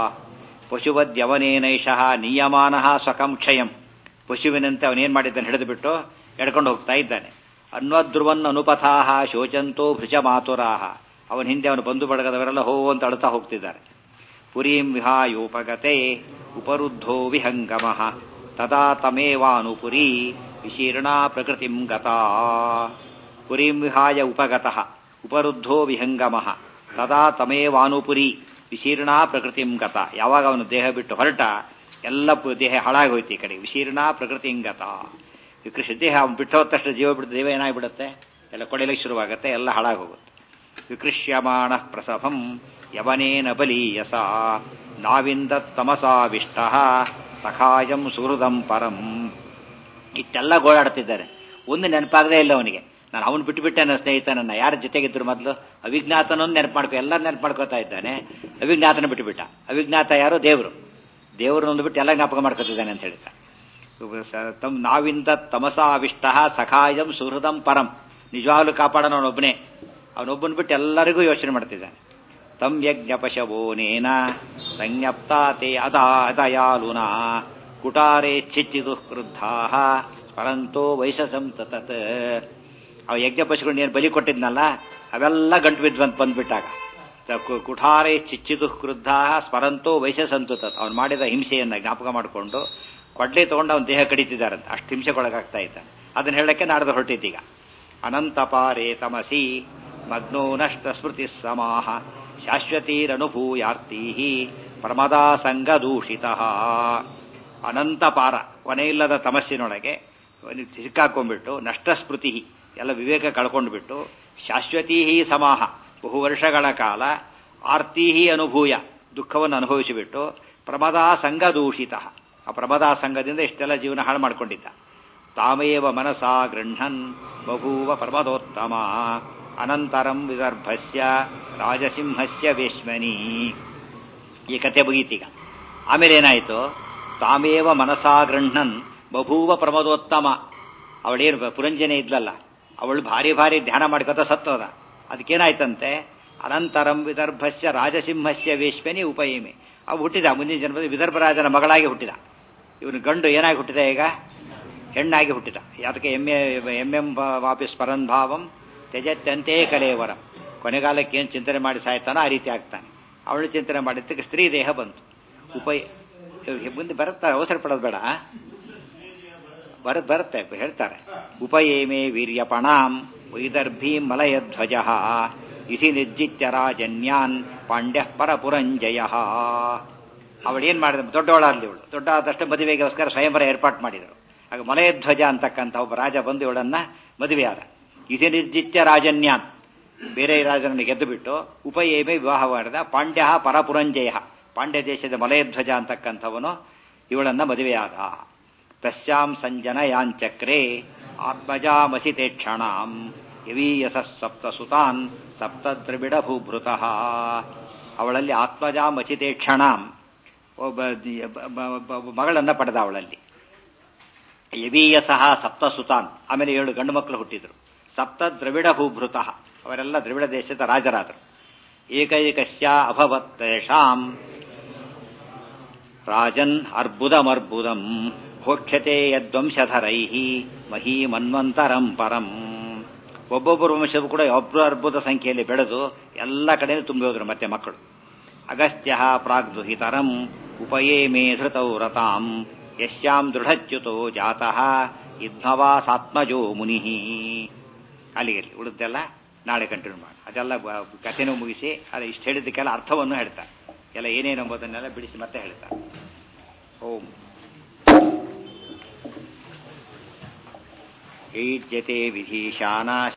ಪಶುವದ್ಯವನೇನೈಷಃ ನಿಯಮಾನಃ ಸ್ವಕಂ ಕ್ಷಯಂ ಪಶುವಿನಂತೆ ಅವನೇನ್ ಮಾಡಿದ್ದಾನೆ ಹಿಡಿದು ಬಿಟ್ಟು ಎಡ್ಕೊಂಡು ಹೋಗ್ತಾ ಇದ್ದಾನೆ ಅನ್ವಧ್ರುವನ್ ಅನುಪಥಾಹ ಶೋಚಂತೋ ಭೃಶಮಾತುರಾಹ ಅವನ ಹಿಂದೆ ಅವನು ಬಂಧು ಬಳಗದವರೆಲ್ಲ ಹೋ ಅಂತ ಅಳ್ತಾ ಹೋಗ್ತಿದ್ದಾರೆ ಪುರೀಂ ವಿಹಾಯೋಪಗತೆ ಉಪರುದ್ಧೋ ವಿಹಂಗಮಃ ತದಾ ತಮೇವಾನುಪುರಿ ವಿಶೀರ್ಣಾ ಪ್ರಕೃತಿಂ ಗತಾ ಪುರೀಂ ವಿಹಾಯ ಉಪಗತಃ ಉಪರುದ್ಧೋ ವಿಹಂಗಮಃ ತದಾ ತಮೇವಾನುಪುರಿ ವಿಶೀರ್ಣಾ ಪ್ರಕೃತಿಂ ಗತ ಯಾವಾಗ ಅವನು ದೇಹ ಬಿಟ್ಟು ಹೊರಟ ಎಲ್ಲ ಪು- ದೇಹ ಹಾಳಾಗಿ ಹೋಯ್ತು ಈ ಕಡೆ ವಿಶೀರ್ಣಾ ಪ್ರಕೃತಿಂ ಗತ ಈ ಕೃಷ್ಣ ದೇಹ ಅವನು ಬಿಟ್ಟು ಹೋದ ತಕ್ಷಣ ಜೀವ ಬಿಟ್ಟು ದೇವ ಏನಾಗ್ಬಿಡುತ್ತೆ ಎಲ್ಲ ಕೊಡೆಯಲಿಕ್ಕೆ ಶುರುವಾಗುತ್ತೆ ಎಲ್ಲ ಹಾಳಾಗಿ ಹೋಗುತ್ತೆ ವಿಕೃಷ್ಯಮಾಣ ಪ್ರಸಭಂ ಯವನೇನ ಬಲೀಯಸ ನಾವಿಂದ ತಮಸಾವಿಷ್ಟ ಸಖಾಯಂ ಸುಹೃದಂ ಪರಂ ಇಷ್ಟೆಲ್ಲ ಗೋಳಾಡ್ತಿದ್ದಾರೆ ಒಂದು ನೆನಪಾಗದೇ ಇಲ್ಲ ಅವನಿಗೆ ನಾನು ಅವನು ಬಿಟ್ಟು ಬಿಟ್ಟೆ ನನ್ನ ಸ್ನೇಹಿತ ನನ್ನ ಯಾರ ಜೊತೆಗಿದ್ರು ಮೊದಲು ಅವಿಜ್ಞಾತನೊಂದು ನೆನಪು ಮಾಡ್ಕೊ ಎಲ್ಲ ನೆನಪು ಮಾಡ್ಕೋತಾ ಇದ್ದಾನೆ ಅವಿಜ್ಞಾತನ ಬಿಟ್ಟು ಬಿಟ್ಟ ಅವಿಜ್ಞಾತ ಯಾರು ದೇವರು ದೇವರನ್ನೊಂದು ಬಿಟ್ಟು ಎಲ್ಲ ಜ್ಞಾಪಕ ಮಾಡ್ಕೋತಿದ್ದಾನೆ ಅಂತ ಹೇಳ್ತಾ ತಮ್ ನಾವಿಂದ ತಮಸಾವಿಷ್ಟ ಸಖಾಯಂ ಸುಹೃದಂ ಪರಂ ನಿಜವಾಗ್ಲೂ ಕಾಪಾಡೋಣ ಅವನೊಬ್ಬನೇ ಅವನೊಬ್ಬನ ಬಿಟ್ಟು ಎಲ್ಲರಿಗೂ ಯೋಚನೆ ಮಾಡ್ತಿದ್ದಾನೆ ತಂ ಯಜ್ಞ ಪಶವೋನೇನ ಸಂಜ್ಞಪ್ತಾತೆ ಅದಾ ಅದಯಾಲುನಾ ಕುಟಾರೆ ಚಿಚ್ಚಿದು ಕ್ರುದ್ಧಾ ಪರಂತೋ ವೈಶಸಂ ತತತ್ ಅವ ಯಜ್ಞ ಪಶುಗಳನ್ನ ಏನು ಬಲಿ ಕೊಟ್ಟಿದ್ನಲ್ಲ ಅವೆಲ್ಲ ಗಂಟು ಬಿದ್ವಂತ ಬಂದ್ಬಿಟ್ಟಾಗ ತ- ಕು- ಕುಠಾರೆ ಚಿಚ್ಚಿದು ಕ್ರುದ್ಧ ಸ್ಮರಂತೋ ವೈಶಸಂತು ತತ್ ಅವ್ನು ಮಾಡಿದ ಹಿಂಸೆಯನ್ನ ಜ್ಞಾಪಕ ಮಾಡಿಕೊಂಡು ಕೊಡ್ಲಿ ತಗೊಂಡು ಅವನ ದೇಹ ಕಡಿತಿದ್ದಾರಂತ ಅಷ್ಟು ಹಿಂಸೆಗೊಳಗಾಗ್ತಾ ಇದ್ದ ಅದನ್ನ ಹೇಳಕ್ಕೆ ನಾಡ್ದು ಹೊರಟಿದ್ದೀಗ ಅನಂತಪಾರೇ ತಮಸಿ ಮಗ್ನೋ ನಷ್ಟ ಸ್ಮೃತಿ ಸಮಾಹ ಶಾಶ್ವತೀರನುಭೂಯಾರ್ತೀ ಪ್ರಮದಾ ಸಂಗದೂಷಿತ ಅನಂತಪಾರ ಕೊನೆಯಿಲ್ಲದ ತಮಸ್ಸಿನೊಳಗೆ ಸಿಕ್ಕಾಕೊಂಡ್ಬಿಟ್ಟು ನಷ್ಟ ಸ್ಮೃತಿ ಎಲ್ಲ ವಿವೇಕ ಕಳ್ಕೊಂಡ್ಬಿಟ್ಟು ಶಾಶ್ವತೀ ಸಮಾಹ ಬಹು ವರ್ಷಗಳ ಕಾಲ ಆರ್ತೀಹಿ ಅನುಭೂಯ ದುಃಖವನ್ನು ಅನುಭವಿಸಿಬಿಟ್ಟು ಪ್ರಮದಾ ಸಂಗದೂಷಿತ ಆ ಪ್ರಮದಾ ಸಂಘದಿಂದ ಇಷ್ಟೆಲ್ಲ ಜೀವನ ಹಾಳು ಮಾಡಿಕೊಂಡಿದ್ದ ತಾಮೇವ ಮನಸಾ ಗೃಹನ್ ಬಭೂವ ಪ್ರಮದೋತ್ತಮ ಅನಂತರಂ ವಿದರ್ಭಸ್ಯ ರಾಜಸಿಂಹಸ್ಯ ವೇಶ್ಮನಿ ಈ ಕಥೆ ಮುಗೀತೀಗ ಆಮೇಲೆ ಏನಾಯಿತು ತಾಮೇವ ಮನಸಾ ಗೃಹನ್ ಬಭೂವ ಪ್ರಮದೋತ್ತಮ ಅವಳೇನು ಪುರಂಜನೆ ಇದ್ಲಲ್ಲ ಅವಳು ಭಾರಿ ಭಾರಿ ಧ್ಯಾನ ಮಾಡ್ಕೊತ ಸತ್ತೋದ ಅದಕ್ಕೇನಾಯ್ತಂತೆ ಅನಂತರಂ ವಿದರ್ಭಸ್ಯ ರಾಜಸಿಂಹಸ್ಯ ವೇಶ್ಮನಿ ಉಪಯಮೆ ಅವು ಹುಟ್ಟಿದ ಮುಂದಿನ ಜನ್ಮದಲ್ಲಿ ವಿದರ್ಭ ರಾಜನ ಮಗಳಾಗಿ ಹುಟ್ಟಿದ ಇವನು ಗಂಡು ಏನಾಗಿ ಹುಟ್ಟಿದ ಈಗ ಹೆಣ್ಣಾಗಿ ಹುಟ್ಟಿದ ಅದಕ್ಕೆ ಎಮ್ಮೆ ಎಮ್ಮೆಂ ವಾಪಿಸ್ ಪರನ್ ಭಾವಂ ತ್ಯಜತ್ಯಂತೆ ಕಲೇವರ ಕೊನೆಗಾಲಕ್ಕೆ ಏನು ಚಿಂತನೆ ಮಾಡಿ ಸಾಯ್ತಾನೋ ಆ ರೀತಿ ಆಗ್ತಾನೆ ಅವಳು ಚಿಂತನೆ ಮಾಡಿದ್ದಕ್ಕೆ ಸ್ತ್ರೀ ದೇಹ ಬಂತು ಉಪಯ ಮುಂದೆ ಬರುತ್ತಾರೆ ಅವಸರ ಪಡೋದು ಬೇಡ ಬರ ಬರುತ್ತೆ ಹೇಳ್ತಾರೆ ಉಪಯೇಮೆ ವೀರ್ಯಪಣಾಂ ವೈದರ್ಭೀ ಮಲಯಧ್ವಜ ಇತಿ ನಿರ್ಜಿತ್ಯ ರಾಜನ್ಯಾನ್ ಪಾಂಡ್ಯ ಪರಪುರಂಜಯ ಅವಳೇನ್ ಮಾಡಿದ ದೊಡ್ಡವಳಾದ್ಲಿ ಇವಳು ದೊಡ್ಡ ಆದಷ್ಟು ಮದುವೆಗೋಸ್ಕರ ಸ್ವಯಂವರ ಏರ್ಪಾಟ್ ಮಾಡಿದರು ಆಗ ಮಲಯಧ್ವಜ ಅಂತಕ್ಕಂಥ ಒಬ್ಬ ರಾಜ ಬಂದು ಇವಳನ್ನ ಮದುವೆಯಾದ ಇತಿ ನಿರ್ಜಿತ್ಯ ರಾಜನ್ಯಾನ್ ಬೇರೆ ರಾಜನನ್ನು ಗೆದ್ದು ಬಿಟ್ಟು ಉಪಯೇಮೆ ವಿವಾಹ ಮಾಡಿದ ಪಾಂಡ್ಯ ಪರಪುರಂಜಯ ಪಾಂಡ್ಯ ದೇಶದ ಮಲಯಧ್ವಜ ಅಂತಕ್ಕಂಥವನು ಇವಳನ್ನ ಮದುವೆಯಾದ ತಸ್ಯಾಂ ಸಂಜನಯಾಂಚಕ್ರೆ ಆತ್ಮಜಾಮಸಿತೆ ಕ್ಷಣಾಂ ಯವೀಯಸ ಸಪ್ತ ಸುತಾನ್ ಸಪ್ತ ದ್ರವಿಡ ಭೂಭೃತಃ ಅವಳಲ್ಲಿ ಆತ್ಮಜಾಮಸಿತೆ ಕ್ಷಣಾಂ ಒಬ್ಬ ಮಗಳನ್ನ ಪಡೆದ ಅವಳಲ್ಲಿ ಯವೀಯಸಃ ಸಪ್ತ ಸುತಾನ್ ಆಮೇಲೆ ಏಳು ಗಂಡು ಮಕ್ಕಳು ಹುಟ್ಟಿದ್ರು ಸಪ್ತ ದ್ರವಿಡ ಭೂಭೃತಃ ಅವರೆಲ್ಲ ದ್ರವಿಡ ದೇಶದ ರಾಜರಾದರು ಏಕೈಕಸ್ಯ ಅಭವತ್ ತೇಷಾಂ ರಾಜನ್ ಅರ್ಬುದಮರ್ಬುದಂ ಭೋಕ್ಷ್ಯತೆ ಯದ್ವಂಶಧರೈ ಮಹೀಮನ್ವಂತರಂ ಪರಂ ಒಬ್ಬೊಬ್ಬರು ವಂಶವು ಕೂಡ ಒಬ್ಬರು ಅರ್ಬುದ ಸಂಖ್ಯೆಯಲ್ಲಿ ಬೆಳೆದು ಎಲ್ಲ ಕಡೆಯೂ ತುಂಬಿ ಹೋದ್ರು ಮತ್ತೆ ಮಕ್ಕಳು ಅಗಸ್ತ್ಯ ಪ್ರಾಗ್ದುಹಿತರಂ ಉಪಯೇಮೇ ಧೃತೌ ರತಾಂ ಯಶ್ಯಾಂ ದೃಢಚ್ಯುತೋ ಜಾತಃ ಇದ್ಮವಾಸಾತ್ಮಜೋ ಮುನಿ ಅಲ್ಲಿಗಿರಲಿ ಉಳಿದೆಲ್ಲ ನಾಳೆ ಕಂಟಿನ್ಯೂ ಮಾಡಿ ಅದೆಲ್ಲ ಕಥೆನೂ ಮುಗಿಸಿ ಅದು ಇಷ್ಟು ಹೇಳಿದ್ದಕ್ಕೆಲ್ಲ ಅರ್ಥವನ್ನು ಹೇಳ್ತಾರೆ ಎಲ್ಲ ಏನೇನು ಎಂಬುದನ್ನೆಲ್ಲ ಬಿಡಿಸಿ ಮತ್ತೆ ಹೇಳ್ತಾರೆ ಓಂ ಈಜ್ಯತೆ ವಿಧೀಶಾನ